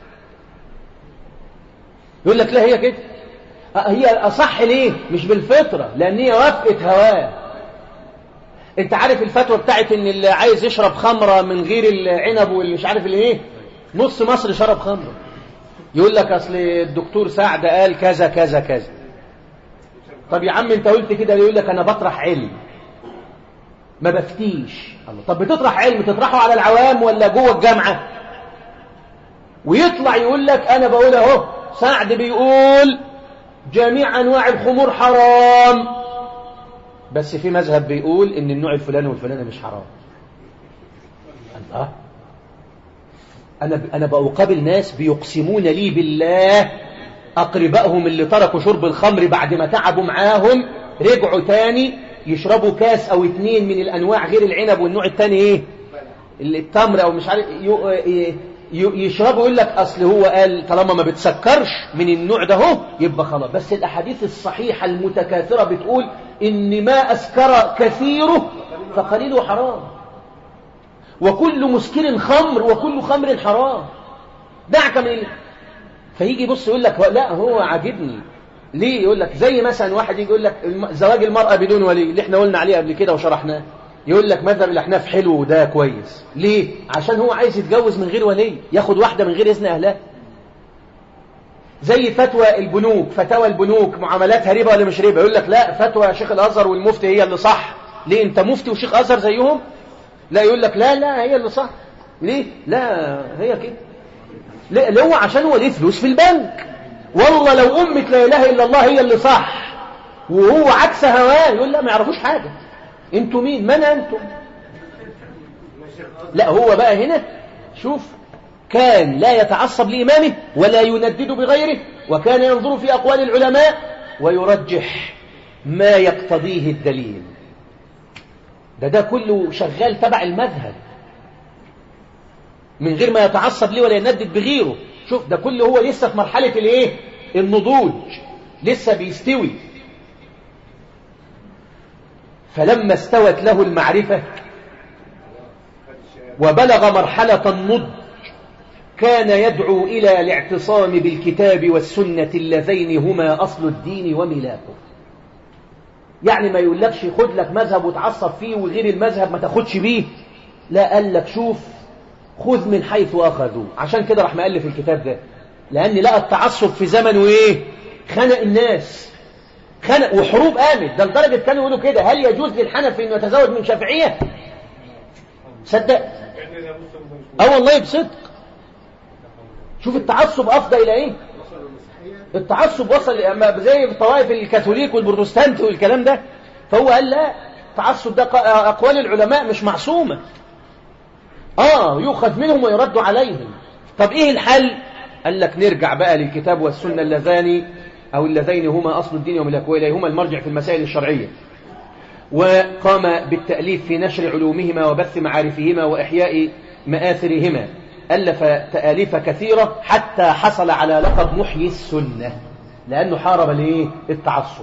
يقول لك لا هي كده هي أصح ليه مش بالفطرة لأن هي وافقت هواه انت عارف الفتوى بتاعت ان اللي عايز يشرب خمرة من غير العنب واللي مش عارف الايه نص مصر شرب خمرة يقول لك اصل الدكتور سعد قال كذا كذا كذا طب يا عم انت قلت كده يقول لك انا بطرح علم ما بفتيش الله طب بتطرح علم تطرحه على العوام ولا جوه الجامعة ويطلع يقول لك انا بقول اهو سعد بيقول جميع أنواع الخمور حرام بس في مذهب بيقول إن النوع الفلاني والفلاني مش حرام الله أنا أنا بقابل ناس بيقسمون لي بالله أقربائهم اللي تركوا شرب الخمر بعد ما تعبوا معاهم رجعوا تاني يشربوا كاس أو اتنين من الأنواع غير العنب والنوع التاني إيه التمر أو مش عارف يشربوا يقول لك أصل هو قال طالما ما بتسكرش من النوع ده هو يبقى خلاص بس الأحاديث الصحيحة المتكاثرة بتقول إن ما أسكر كثيره فقليله حرام وكل مسكر خمر وكل خمر حرام دعك من ال... فيجي يبص يقول لك لا هو عاجبني ليه يقول لك زي مثلا واحد يجي يقول لك زواج المرأة بدون ولي اللي احنا قلنا عليه قبل كده وشرحناه يقول لك مذهب الأحناف حلو وده كويس ليه؟ عشان هو عايز يتجوز من غير ولي ياخد واحدة من غير إذن أهلها زي فتوى البنوك فتاوى البنوك معاملاتها ربا ولا مش ربا يقول لك لا فتوى شيخ الأزهر والمفتي هي اللي صح ليه أنت مفتي وشيخ أزهر زيهم لا يقول لك لا لا هي اللي صح ليه لا هي كده لا اللي هو عشان هو ليه فلوس في البنك والله لو أمة لا إله إلا الله هي اللي صح وهو عكس هواه يقول لا ما يعرفوش حاجة انتوا مين من انتم لا هو بقى هنا شوف كان لا يتعصب لإمامه ولا يندد بغيره وكان ينظر في أقوال العلماء ويرجح ما يقتضيه الدليل ده ده كله شغال تبع المذهب من غير ما يتعصب ليه ولا يندد بغيره شوف ده كله هو لسه في مرحلة الايه النضوج لسه بيستوي فلما استوت له المعرفة وبلغ مرحلة النضج كان يدعو إلى الاعتصام بالكتاب والسنة اللذين هما أصل الدين وملاكه يعني ما يقولكش خد لك مذهب وتعصب فيه وغير المذهب ما تاخدش بيه لا قال لك شوف خذ من حيث أخذوا عشان كده راح مألف الكتاب ده لأن لقى التعصب في زمنه إيه خنق الناس خنق وحروب قامت ده لدرجة كانوا يقولوا كده هل يجوز للحنفي انه يتزوج من شافعية صدق اه والله بصدق شوف التعصب افضى الى ايه التعصب وصل اما زي الطوائف الكاثوليك والبروتستانت والكلام ده فهو قال لا التعصب ده اقوال العلماء مش معصومة اه يؤخذ منهم ويرد عليهم طب ايه الحل قال لك نرجع بقى للكتاب والسنة اللذان أو اللذين هما أصل الدين وملكه إليهما المرجع في المسائل الشرعية وقام بالتأليف في نشر علومهما وبث معارفهما وإحياء مآثرهما ألف تآليف كثيرة حتى حصل على لقب محيي السنة لأنه حارب ليه التعصب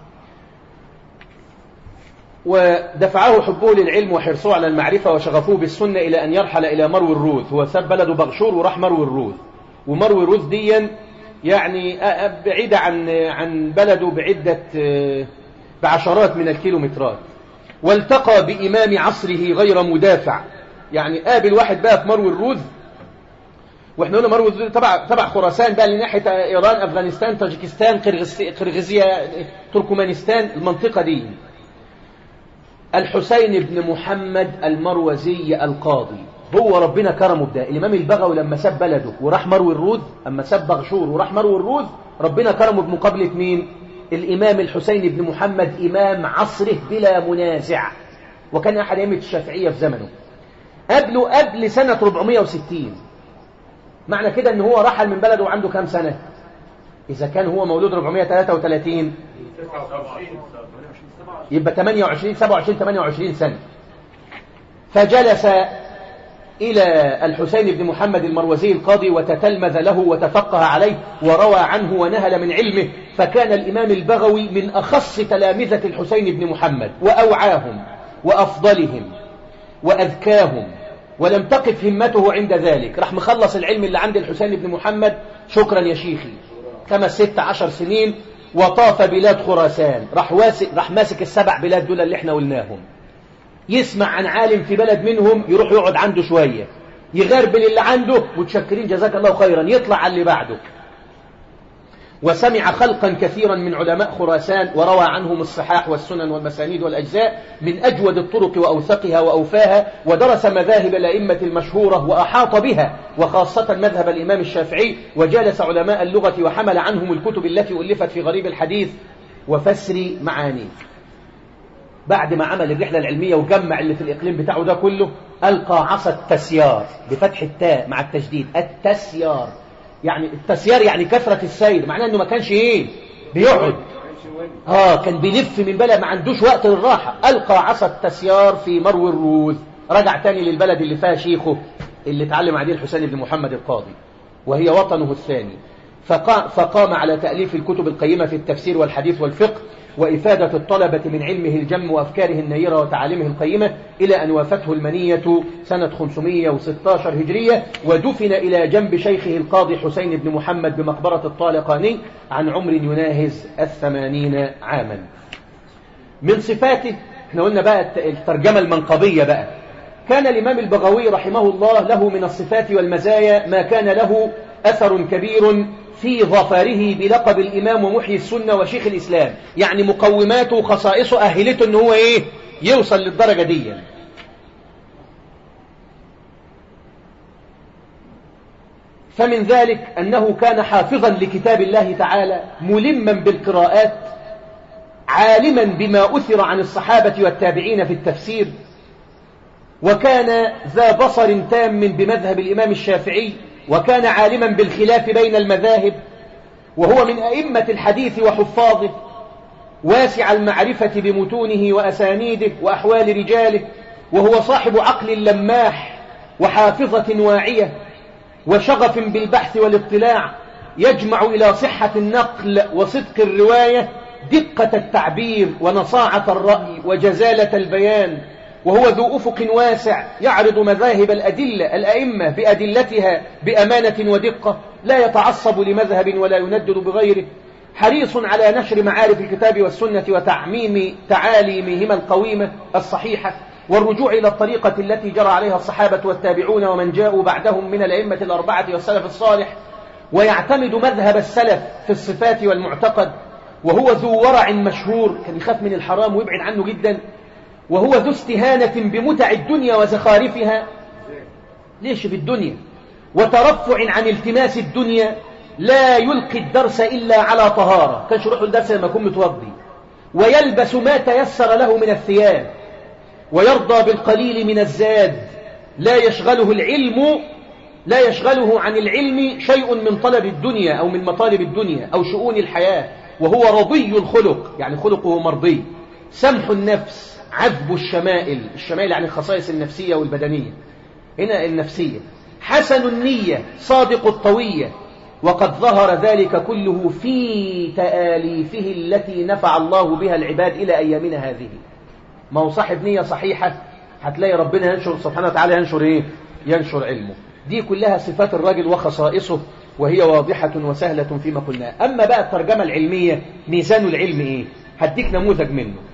ودفعه حبه للعلم وحرصه على المعرفة وشغفوه بالسنة إلى أن يرحل إلى مرو الروث هو ساب بلده بغشور وراح مرو الروث ومرو الروث ديا يعني بعيدة عن عن بلده بعدة بعشرات من الكيلومترات والتقى بإمام عصره غير مدافع يعني قابل واحد بقى في مرو الروذ واحنا قلنا مرو الروذ تبع تبع خراسان بقى لناحيه ايران افغانستان طاجيكستان قرغيزيا تركمانستان المنطقه دي الحسين بن محمد المروزي القاضي هو ربنا كرمه بده الامام البغوي لما ساب بلده وراح مرو الروذ اما ساب بغشور وراح مرو الروذ ربنا كرمه بمقابله مين الامام الحسين بن محمد امام عصره بلا منازع وكان احد ائمه الشافعيه في زمنه قبله قبل سنه 460 معنى كده ان هو رحل من بلده وعنده كام سنه اذا كان هو مولود 433 يبقى 28 27 28 سنه فجلس إلى الحسين بن محمد المروزي القاضي وتتلمذ له وتفقه عليه وروى عنه ونهل من علمه فكان الإمام البغوي من أخص تلامذة الحسين بن محمد وأوعاهم وأفضلهم وأذكاهم ولم تقف همته عند ذلك راح مخلص العلم اللي عند الحسين بن محمد شكرا يا شيخي خمس ست عشر سنين وطاف بلاد خراسان راح, واسق راح ماسك السبع بلاد دول اللي احنا قلناهم يسمع عن عالم في بلد منهم يروح يقعد عنده شوية يغربل اللي عنده متشكرين جزاك الله خيرا يطلع على اللي بعده وسمع خلقا كثيرا من علماء خراسان وروى عنهم الصحاح والسنن والمسانيد والأجزاء من أجود الطرق وأوثقها وأوفاها ودرس مذاهب الأئمة المشهورة وأحاط بها وخاصة مذهب الإمام الشافعي وجالس علماء اللغة وحمل عنهم الكتب التي ألفت في غريب الحديث وفسر معانيه بعد ما عمل الرحلة العلمية وجمع اللي في الإقليم بتاعه ده كله ألقى عصا التسيار بفتح التاء مع التشديد التسيار يعني التسيار يعني كثرة السير معناه أنه ما كانش إيه بيقعد آه كان بيلف من بلد ما عندوش وقت للراحة ألقى عصا التسيار في مرو الروذ رجع تاني للبلد اللي فيها شيخه اللي اتعلم عليه الحسين بن محمد القاضي وهي وطنه الثاني فقام على تأليف الكتب القيمة في التفسير والحديث والفقه وإفادة الطلبة من علمه الجم وأفكاره النيرة وتعاليمه القيمة إلى أن وافته المنية سنة 516 هجرية ودفن إلى جنب شيخه القاضي حسين بن محمد بمقبرة الطالقاني عن عمر يناهز الثمانين عاما من صفاته احنا قلنا بقى الترجمة المنقبية بقى كان الإمام البغوي رحمه الله له من الصفات والمزايا ما كان له أثر كبير في ظفره بلقب الإمام ومحيي السنة وشيخ الإسلام يعني مقوماته وخصائصه أهلته أنه هو إيه يوصل للدرجة دي فمن ذلك أنه كان حافظا لكتاب الله تعالى ملما بالقراءات عالما بما أثر عن الصحابة والتابعين في التفسير وكان ذا بصر تام بمذهب الإمام الشافعي وكان عالما بالخلاف بين المذاهب وهو من أئمة الحديث وحفاظه واسع المعرفة بمتونه وأسانيده وأحوال رجاله وهو صاحب عقل لماح وحافظة واعية وشغف بالبحث والاطلاع يجمع إلى صحة النقل وصدق الرواية دقة التعبير ونصاعة الرأي وجزالة البيان وهو ذو أفق واسع يعرض مذاهب الأدلة الأئمة بأدلتها بأمانة ودقة لا يتعصب لمذهب ولا يندد بغيره حريص على نشر معارف الكتاب والسنة وتعميم تعاليمهما القويمة الصحيحة والرجوع إلى الطريقة التي جرى عليها الصحابة والتابعون ومن جاءوا بعدهم من الأئمة الأربعة والسلف الصالح ويعتمد مذهب السلف في الصفات والمعتقد وهو ذو ورع مشهور كان يخاف من الحرام ويبعد عنه جدا وهو ذو استهانة بمتع الدنيا وزخارفها ليش في الدنيا وترفع عن التماس الدنيا لا يلقي الدرس إلا على طهارة كانش يروح الدرس لما يكون متوضي ويلبس ما تيسر له من الثياب ويرضى بالقليل من الزاد لا يشغله العلم لا يشغله عن العلم شيء من طلب الدنيا أو من مطالب الدنيا أو شؤون الحياة وهو رضي الخلق يعني خلقه مرضي سمح النفس عذب الشمائل الشمائل يعني الخصائص النفسية والبدنية هنا النفسية حسن النية صادق الطوية وقد ظهر ذلك كله في تآليفه التي نفع الله بها العباد إلى أيامنا هذه ما هو صاحب نية صحيحة هتلاقي ربنا ينشر سبحانه وتعالى ينشر إيه؟ ينشر علمه دي كلها صفات الراجل وخصائصه وهي واضحة وسهلة فيما قلناه أما بقى الترجمة العلمية ميزان العلم إيه هديك نموذج منه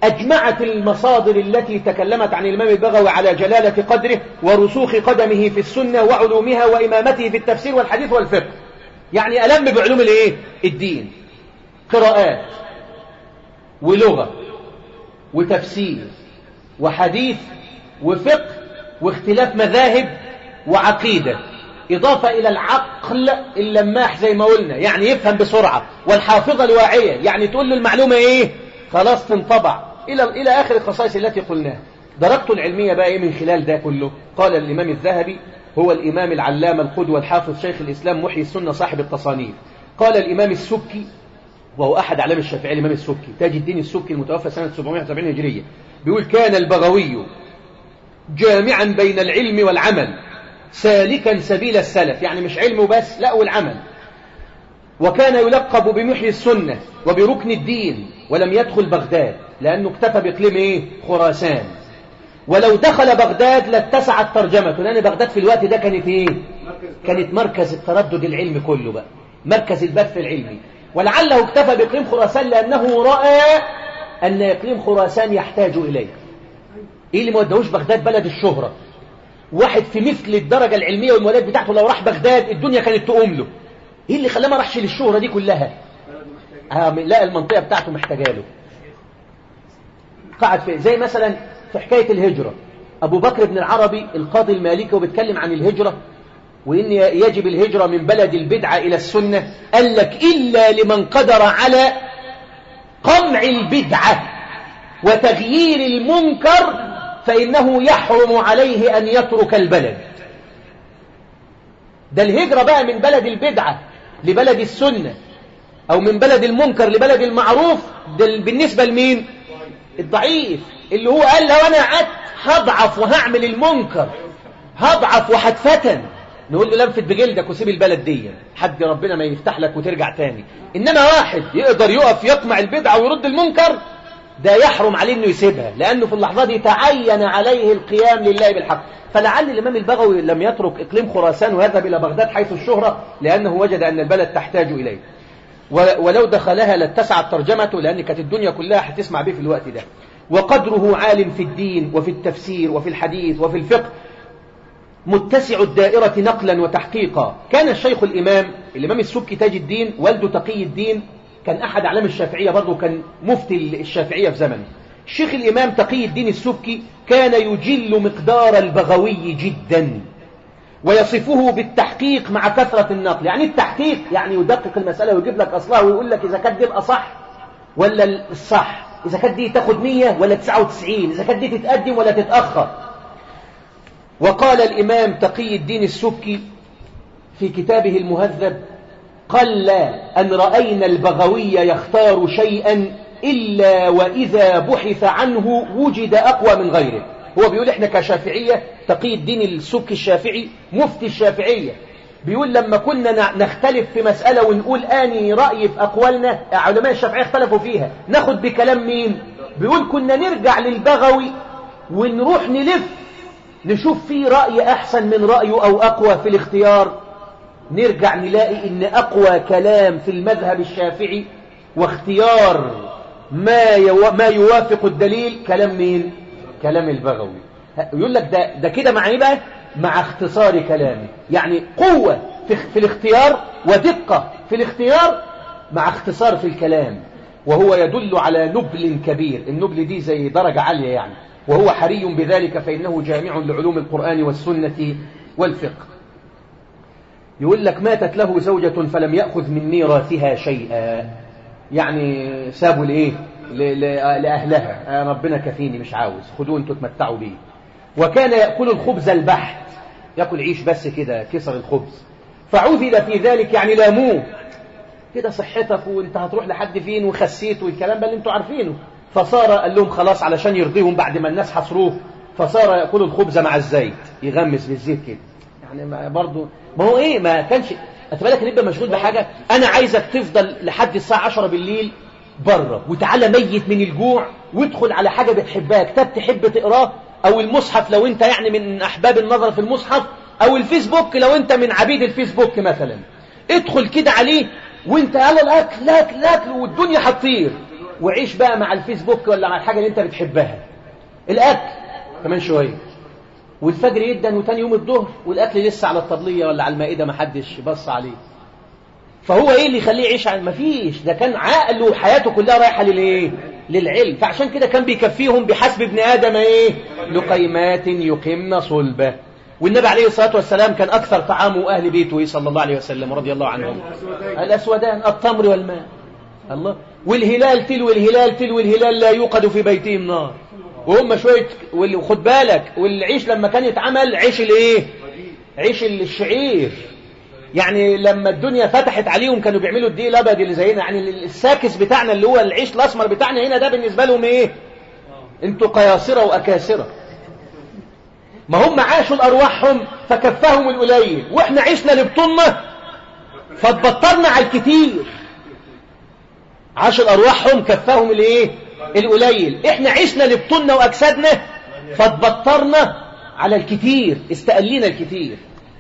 أجمعت المصادر التي تكلمت عن الإمام البغوي على جلالة قدره ورسوخ قدمه في السنة وعلومها وإمامته في التفسير والحديث والفقه يعني ألم بعلوم الإيه؟ الدين قراءات ولغة وتفسير وحديث وفقه واختلاف مذاهب وعقيدة إضافة إلى العقل اللماح زي ما قلنا يعني يفهم بسرعة والحافظة الواعية يعني تقول له المعلومة إيه خلاص تنطبع إلى إلى آخر الخصائص التي قلناها درجته العلمية بقى إيه من خلال ده كله قال الإمام الذهبي هو الإمام العلامة القدوة الحافظ شيخ الإسلام محيي السنة صاحب التصانيف قال الإمام السكي وهو أحد أعلام الشافعي الإمام السكي تاج الدين السكي المتوفى سنة 770 هجرية بيقول كان البغوي جامعا بين العلم والعمل سالكا سبيل السلف يعني مش علم بس لا والعمل وكان يلقب بمحيي السنة وبركن الدين ولم يدخل بغداد لأنه اكتفى بإقليم إيه؟ خراسان ولو دخل بغداد لاتسعت ترجمته لأن بغداد في الوقت ده كانت إيه؟ كانت مركز التردد العلمي كله بقى مركز البث العلمي ولعله اكتفى بإقليم خراسان لأنه رأى أن إقليم خراسان يحتاج إليه إيه اللي ما ودهوش بغداد بلد الشهرة واحد في مثل الدرجة العلمية والمولاد بتاعته لو راح بغداد الدنيا كانت تقوم له ايه اللي خلاه ما راحش للشهرة دي كلها آه لا المنطقة بتاعته محتاجة له قعد في زي مثلا في حكاية الهجرة أبو بكر بن العربي القاضي المالكي وبيتكلم عن الهجرة وإن يجب الهجرة من بلد البدعة إلى السنة قال لك إلا لمن قدر على قمع البدعة وتغيير المنكر فإنه يحرم عليه أن يترك البلد ده الهجرة بقى من بلد البدعة لبلد السنة أو من بلد المنكر لبلد المعروف ده بالنسبة لمين الضعيف اللي هو قال لو أنا قعدت هضعف وهعمل المنكر هضعف وهتفتن نقول له لنفت بجلدك وسيب البلد دي حد ربنا ما يفتح لك وترجع تاني إنما واحد يقدر يقف يقمع البدعة ويرد المنكر ده يحرم عليه انه يسيبها لانه في اللحظه دي تعين عليه القيام لله بالحق فلعل الامام البغوي لم يترك اقليم خراسان ويذهب الى بغداد حيث الشهره لانه وجد ان البلد تحتاج اليه ولو دخلها لاتسعت ترجمته لان كانت الدنيا كلها هتسمع به في الوقت ده وقدره عالم في الدين وفي التفسير وفي الحديث وفي الفقه متسع الدائرة نقلا وتحقيقا كان الشيخ الإمام الإمام السبكي تاج الدين والده تقي الدين كان أحد أعلام الشافعية برضه كان مفتي الشافعية في زمنه الشيخ الإمام تقي الدين السبكي كان يجل مقدار البغوي جدا ويصفه بالتحقيق مع كثرة النقل يعني التحقيق يعني يدقق المسألة ويجيب لك أصلها ويقول لك إذا كانت دي الأصح ولا الصح إذا كانت دي تاخد 100 ولا 99 إذا كانت دي تتقدم ولا تتأخر وقال الإمام تقي الدين السبكي في كتابه المهذب قل أن رأينا البغوي يختار شيئا إلا وإذا بحث عنه وجد أقوى من غيره هو بيقول إحنا كشافعية تقي الدين السبكي الشافعي مفتي الشافعية بيقول لما كنا نختلف في مسألة ونقول آني رأي في أقوالنا علماء الشافعية اختلفوا فيها ناخد بكلام مين بيقول كنا نرجع للبغوي ونروح نلف نشوف فيه رأي أحسن من رأيه أو أقوى في الاختيار نرجع نلاقي ان اقوى كلام في المذهب الشافعي واختيار ما يو... ما يوافق الدليل كلام مين كلام البغوي يقول لك ده ده كده مع ايه بقى مع اختصار كلامه يعني قوة في, في الاختيار ودقة في الاختيار مع اختصار في الكلام وهو يدل على نبل كبير النبل دي زي درجة عالية يعني وهو حري بذلك فإنه جامع لعلوم القرآن والسنة والفقه يقول لك ماتت له زوجة فلم يأخذ من ميراثها شيئا يعني سابوا لإيه لأهلها ربنا كفيني مش عاوز خدوه انتوا تمتعوا بيه وكان يأكل الخبز البحت يأكل عيش بس كده كسر الخبز فعوذل في ذلك يعني لاموه كده صحتك وانت هتروح لحد فين وخسيت والكلام ده اللي انتوا عارفينه فصار قال لهم خلاص علشان يرضيهم بعد ما الناس حصروه فصار يأكل الخبز مع الزيت يغمس بالزيت كده يعني ما برضه ما هو ايه ما كانش انت بالك نبقى مشغول بحاجه انا عايزك تفضل لحد الساعه 10 بالليل بره وتعالى ميت من الجوع وادخل على حاجه بتحبها كتاب تحب تقراه او المصحف لو انت يعني من احباب النظر في المصحف او الفيسبوك لو انت من عبيد الفيسبوك مثلا ادخل كده عليه وانت على الاكل الاكل الاكل والدنيا هتطير وعيش بقى مع الفيسبوك ولا مع الحاجة اللي انت بتحبها الأكل كمان شوية والفجر يدن وتاني يوم الظهر والأكل لسه على الطبلية ولا على المائدة ما حدش بص عليه فهو ايه اللي يخليه يعيش على مفيش ده كان عقله وحياته كلها رايحة للايه للعلم فعشان كده كان بيكفيهم بحسب ابن آدم ايه لقيمات يقمن صلبه والنبي عليه الصلاة والسلام كان أكثر طعامه أهل بيته صلى الله عليه وسلم رضي الله عنهم الأسودان التمر والماء الله والهلال تلو الهلال تلو الهلال لا يوقد في بيتهم نار وهم شوية وخد بالك والعيش لما كان يتعمل عيش الايه عيش الشعير يعني لما الدنيا فتحت عليهم كانوا بيعملوا الدقيق الابيض اللي زينا يعني الساكس بتاعنا اللي هو العيش الاسمر بتاعنا هنا ده بالنسبه لهم ايه انتوا قياصره واكاسره ما هم عاشوا لارواحهم فكفاهم القليل واحنا عشنا لبطوننا فاتبطرنا على الكتير عاشوا لارواحهم كفاهم الايه القليل احنا عشنا لبطوننا واجسادنا فاتبطرنا على الكتير استقلينا الكتير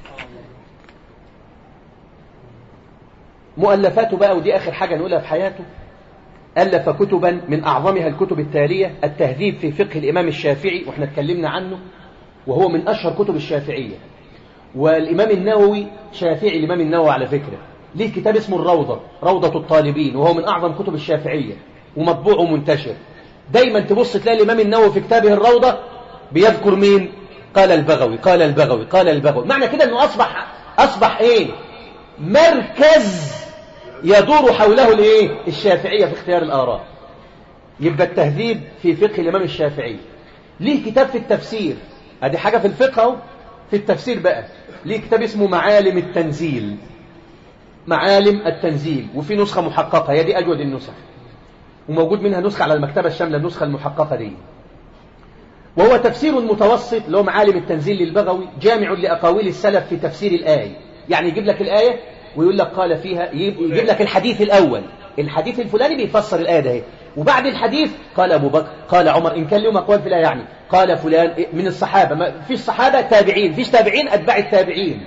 مؤلفاته بقى ودي آخر حاجة نقولها في حياته ألف كتبا من أعظمها الكتب التالية التهذيب في فقه الإمام الشافعي وإحنا اتكلمنا عنه وهو من أشهر كتب الشافعية والإمام النووي شافعي الإمام النووي على فكرة ليه كتاب اسمه الروضة روضة الطالبين وهو من أعظم كتب الشافعية ومطبوع ومنتشر دايما تبص تلاقي الإمام النووي في كتابه الروضة بيذكر مين قال البغوي قال البغوي قال البغوي معنى كده أنه أصبح أصبح إيه مركز يدور حوله الايه الشافعية في اختيار الآراء يبقى التهذيب في فقه الإمام الشافعي ليه كتاب في التفسير ادي حاجة في الفقه اهو في التفسير بقى ليه كتاب اسمه معالم التنزيل معالم التنزيل وفي نسخة محققة هي دي أجود النسخ وموجود منها نسخة على المكتبة الشاملة النسخة المحققة دي وهو تفسير متوسط اللي هو معالم التنزيل للبغوي جامع لأقاويل السلف في تفسير الآية يعني يجيب لك الآية ويقول لك قال فيها يجيب لك الحديث الأول الحديث الفلاني بيفسر الآية ده وبعد الحديث قال أبو بكر قال عمر إن كان لهم أقوال في الآية يعني قال فلان من الصحابة ما فيش صحابة تابعين فيش تابعين أتباع التابعين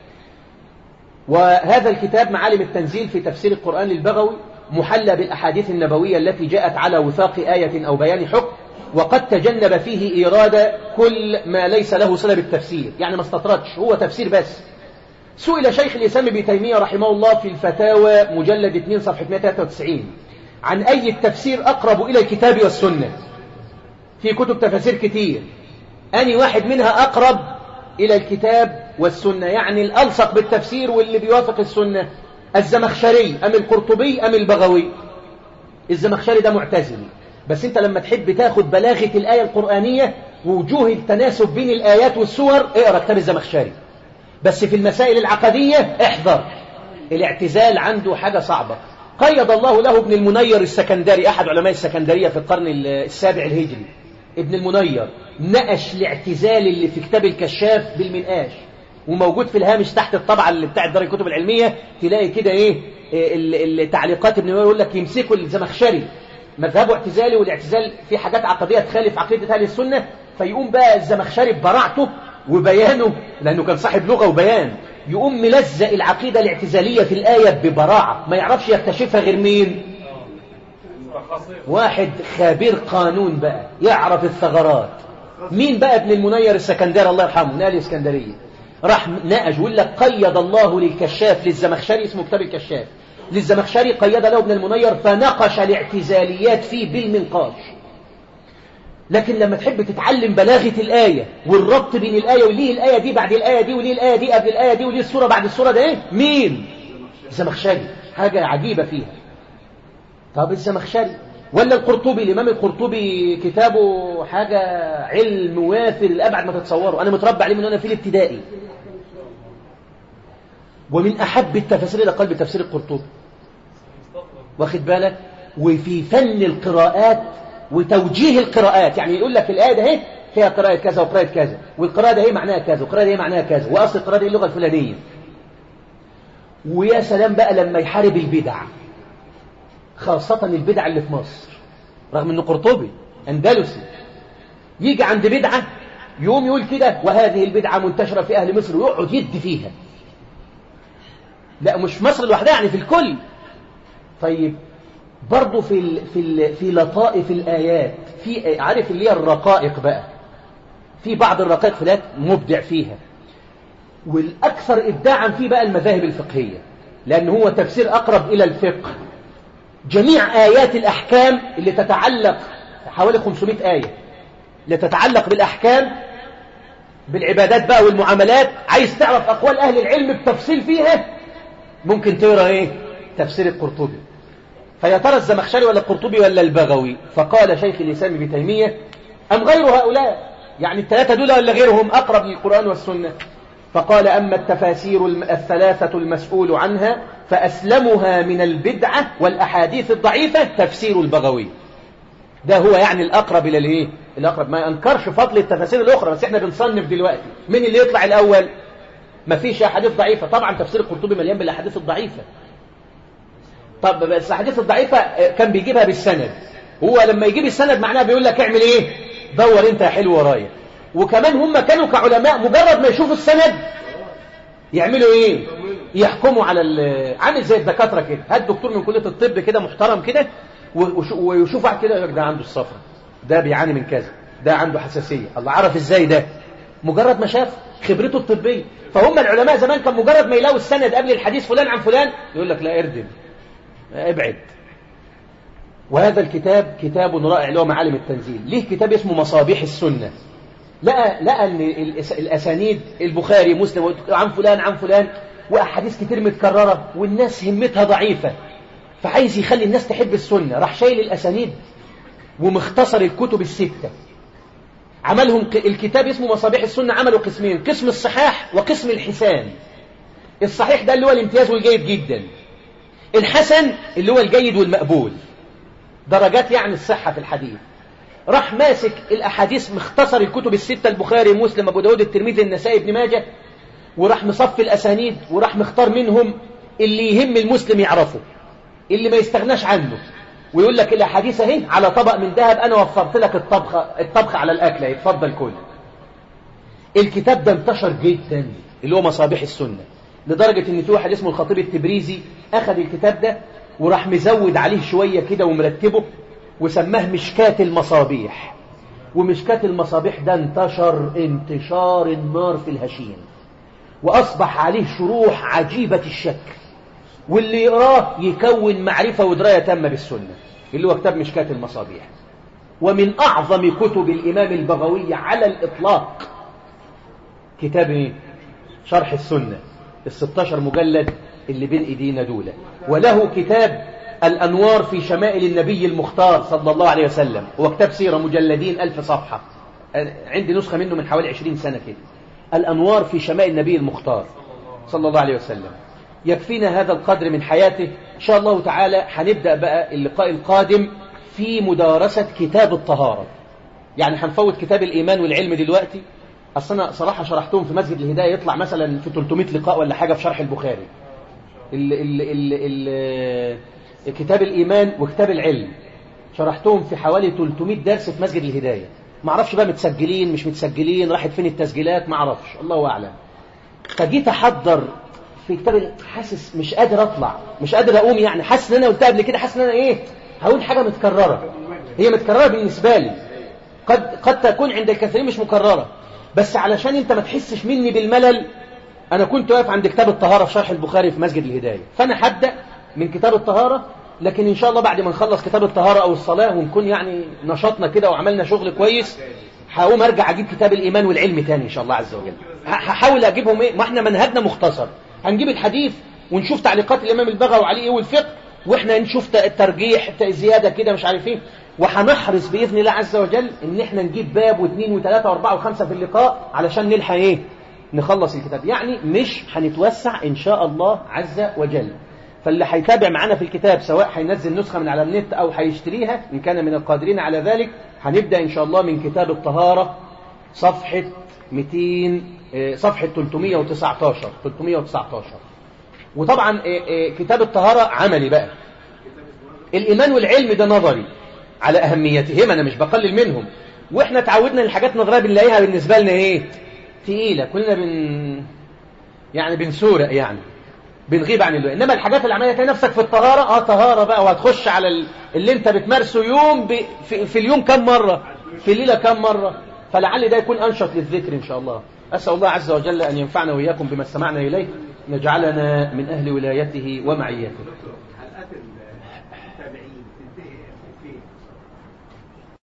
وهذا الكتاب معالم التنزيل في تفسير القرآن للبغوي محلى بالأحاديث النبوية التي جاءت على وثاق آية أو بيان حكم وقد تجنب فيه إيراد كل ما ليس له صلة بالتفسير يعني ما استطردش هو تفسير بس سئل شيخ الإسلام ابن تيمية رحمه الله في الفتاوى مجلد 2 صفحة 193 عن أي التفسير أقرب إلى الكتاب والسنة في كتب تفاسير كتير أني واحد منها أقرب إلى الكتاب والسنة يعني الألصق بالتفسير واللي بيوافق السنة الزمخشري أم القرطبي أم البغوي الزمخشري ده معتزلي بس انت لما تحب تاخد بلاغة الآية القرآنية ووجوه التناسب بين الآيات والسور اقرأ كتاب الزمخشري بس في المسائل العقدية احذر الاعتزال عنده حاجة صعبة قيد الله له ابن المنير السكندري أحد علماء السكندرية في القرن السابع الهجري ابن المنير نقش الاعتزال اللي في كتاب الكشاف بالمنقاش وموجود في الهامش تحت الطبعة اللي بتاعت دار الكتب العلمية تلاقي كده ايه التعليقات ابن المنير يقول لك يمسكوا الزمخشري مذهبه اعتزالي والاعتزال في حاجات عقدية تخالف عقيدة أهل السنة فيقوم بقى الزمخشري ببراعته وبيانه لأنه كان صاحب لغة وبيان يقوم ملزق العقيدة الاعتزالية في الآية ببراعة ما يعرفش يكتشفها غير مين واحد خبير قانون بقى يعرف الثغرات مين بقى ابن المنير السكندري الله يرحمه نقل الاسكندرية راح نقش ويقول لك قيد الله للكشاف للزمخشري اسمه كتاب الكشاف للزمخشري قيد له ابن المنير فنقش الاعتزاليات فيه بالمنقاش لكن لما تحب تتعلم بلاغة الآية والربط بين الآية وليه الآية دي بعد الآية دي وليه الآية دي قبل الآية دي وليه السورة بعد السورة ده ايه مين الزمخشري حاجة عجيبة فيها طب الزمخشري ولا القرطبي الإمام القرطبي كتابه حاجة علم وافر الأبعد ما تتصوره أنا متربى عليه من وأنا في الابتدائي ومن أحب التفاسير إلى قلب تفسير القرطبي واخد بالك وفي فن القراءات وتوجيه القراءات يعني يقول لك الآية ده اهي فيها قراءة كذا وقراءة كذا والقراءة ده اهي معناها كذا والقراءة ده اهي معناها كذا وأصل القراءة دي اللغة الفلانية ويا سلام بقى لما يحارب البدع خاصة البدع اللي في مصر رغم انه قرطبي اندلسي يجي عند بدعة يقوم يقول كده وهذه البدعة منتشرة في أهل مصر ويقعد يد فيها لا مش مصر لوحدها يعني في الكل طيب برضه في ال في ال في لطائف الآيات في عارف اللي هي الرقائق بقى في بعض الرقائق في الآيات مبدع فيها والأكثر إبداعا فيه بقى المذاهب الفقهية لأن هو تفسير أقرب إلى الفقه جميع آيات الأحكام اللي تتعلق حوالي 500 آية اللي تتعلق بالأحكام بالعبادات بقى والمعاملات عايز تعرف أقوال أهل العلم بتفصيل فيها ممكن تقرأ إيه تفسير القرطبي فيا ترى الزمخشري ولا القرطبي ولا البغوي فقال شيخ الإسلام ابن تيمية أم غير هؤلاء يعني الثلاثة دول ولا غيرهم أقرب للقرآن والسنة فقال أما التفاسير الثلاثة المسؤول عنها فأسلمها من البدعة والأحاديث الضعيفة تفسير البغوي ده هو يعني الأقرب إلى الإيه؟ الأقرب ما ينكرش فضل التفاسير الأخرى بس إحنا بنصنف دلوقتي مين اللي يطلع الأول ما فيش أحاديث ضعيفة طبعا تفسير القرطبي مليان بالأحاديث الضعيفة طب بس الأحاديث الضعيفة كان بيجيبها بالسند هو لما يجيب السند معناها بيقول لك اعمل إيه دور أنت يا حلو ورايا وكمان هم كانوا كعلماء مجرد ما يشوفوا السند يعملوا ايه يحكموا على عامل زي الدكاتره كده هات دكتور من كليه الطب كده محترم كده ويشوف واحد كده ده عنده الصفرة ده بيعاني من كذا ده عنده حساسيه الله عرف ازاي ده مجرد ما شاف خبرته الطبيه فهم العلماء زمان كان مجرد ما يلاقوا السند قبل الحديث فلان عن فلان يقول لك لا اردم ابعد وهذا الكتاب كتاب رائع له معالم التنزيل ليه كتاب اسمه مصابيح السنه لقى لقى ان الاسانيد البخاري مسلم عن فلان عن فلان واحاديث كتير متكرره والناس همتها ضعيفه فعايز يخلي الناس تحب السنه راح شايل الاسانيد ومختصر الكتب السته عملهم الكتاب اسمه مصابيح السنه عملوا قسمين قسم الصحاح وقسم الحسان الصحيح ده اللي هو الامتياز والجيد جدا الحسن اللي هو الجيد والمقبول درجات يعني الصحه في الحديث راح ماسك الأحاديث مختصر الكتب الستة البخاري مسلم أبو داود الترمذي النسائي ابن ماجه وراح مصفي الأسانيد وراح مختار منهم اللي يهم المسلم يعرفه اللي ما يستغناش عنه ويقول لك الأحاديث اهي على طبق من ذهب أنا وفرت لك الطبخة الطبخ على الأكلة يتفضل كل الكتاب ده انتشر جدا اللي هو مصابيح السنة لدرجة ان في واحد اسمه الخطيب التبريزي أخذ الكتاب ده وراح مزود عليه شوية كده ومرتبه وسماه مشكاة المصابيح ومشكاة المصابيح ده انتشر انتشار النار في الهشيم وأصبح عليه شروح عجيبة الشكل واللي يقراه يكون معرفة ودراية تامة بالسنة اللي هو كتاب مشكاة المصابيح ومن أعظم كتب الإمام البغوي على الإطلاق كتاب ايه؟ شرح السنة الستاشر مجلد اللي بين ايدينا دولة وله كتاب الأنوار في شمائل النبي المختار صلى الله عليه وسلم هو كتاب سيرة مجلدين ألف صفحة عندي نسخة منه من حوالي عشرين سنة كده الأنوار في شمائل النبي المختار صلى الله عليه وسلم يكفينا هذا القدر من حياته إن شاء الله تعالى هنبدأ بقى اللقاء القادم في مدارسة كتاب الطهارة يعني هنفوت كتاب الإيمان والعلم دلوقتي أصل أنا صراحة شرحتهم في مسجد الهداية يطلع مثلا في 300 لقاء ولا حاجة في شرح البخاري ال ال ال ال كتاب الإيمان وكتاب العلم شرحتهم في حوالي 300 درس في مسجد الهداية ما اعرفش بقى متسجلين مش متسجلين راحت فين التسجيلات ما اعرفش الله أعلم فجيت أحضر في كتاب حاسس مش قادر أطلع مش قادر أقوم يعني حاسس إن أنا قلتها قبل كده حاسس إن أنا إيه هقول حاجة متكررة هي متكررة بالنسبة لي قد قد تكون عند الكثيرين مش مكررة بس علشان أنت ما تحسش مني بالملل أنا كنت واقف عند كتاب الطهارة في شرح البخاري في مسجد الهداية فأنا هبدأ من كتاب الطهارة لكن إن شاء الله بعد ما نخلص كتاب الطهارة أو الصلاة ونكون يعني نشطنا كده وعملنا شغل كويس هقوم أرجع أجيب كتاب الإيمان والعلم تاني إن شاء الله عز وجل هحاول أجيبهم إيه ما إحنا منهجنا مختصر هنجيب الحديث ونشوف تعليقات الإمام البغوي عليه إيه والفقه وإحنا نشوف الترجيح زيادة كده مش عارف إيه وهنحرص بإذن الله عز وجل إن إحنا نجيب باب واثنين وثلاثة وأربعة وخمسة في اللقاء علشان نلحق إيه نخلص الكتاب يعني مش هنتوسع إن شاء الله عز وجل فاللي هيتابع معانا في الكتاب سواء هينزل نسخة من على النت أو هيشتريها إن كان من القادرين على ذلك هنبدأ إن شاء الله من كتاب الطهارة صفحة 200 صفحة 319 319 وطبعا كتاب الطهارة عملي بقى الإيمان والعلم ده نظري على أهميتهم أنا مش بقلل منهم وإحنا تعودنا الحاجات نظرية بنلاقيها بالنسبة لنا إيه تقيلة كلنا بن يعني بنسورق يعني بنغيب عن الوقت انما الحاجات العمليه تلاقي نفسك في الطهاره اه طهاره بقى وهتخش على ال- اللي انت بتمارسه يوم ب... في... في اليوم كم مره في الليله كم مره فلعل ده يكون انشط للذكر ان شاء الله اسال الله عز وجل ان ينفعنا واياكم بما استمعنا اليه نجعلنا من اهل ولايته ومعيته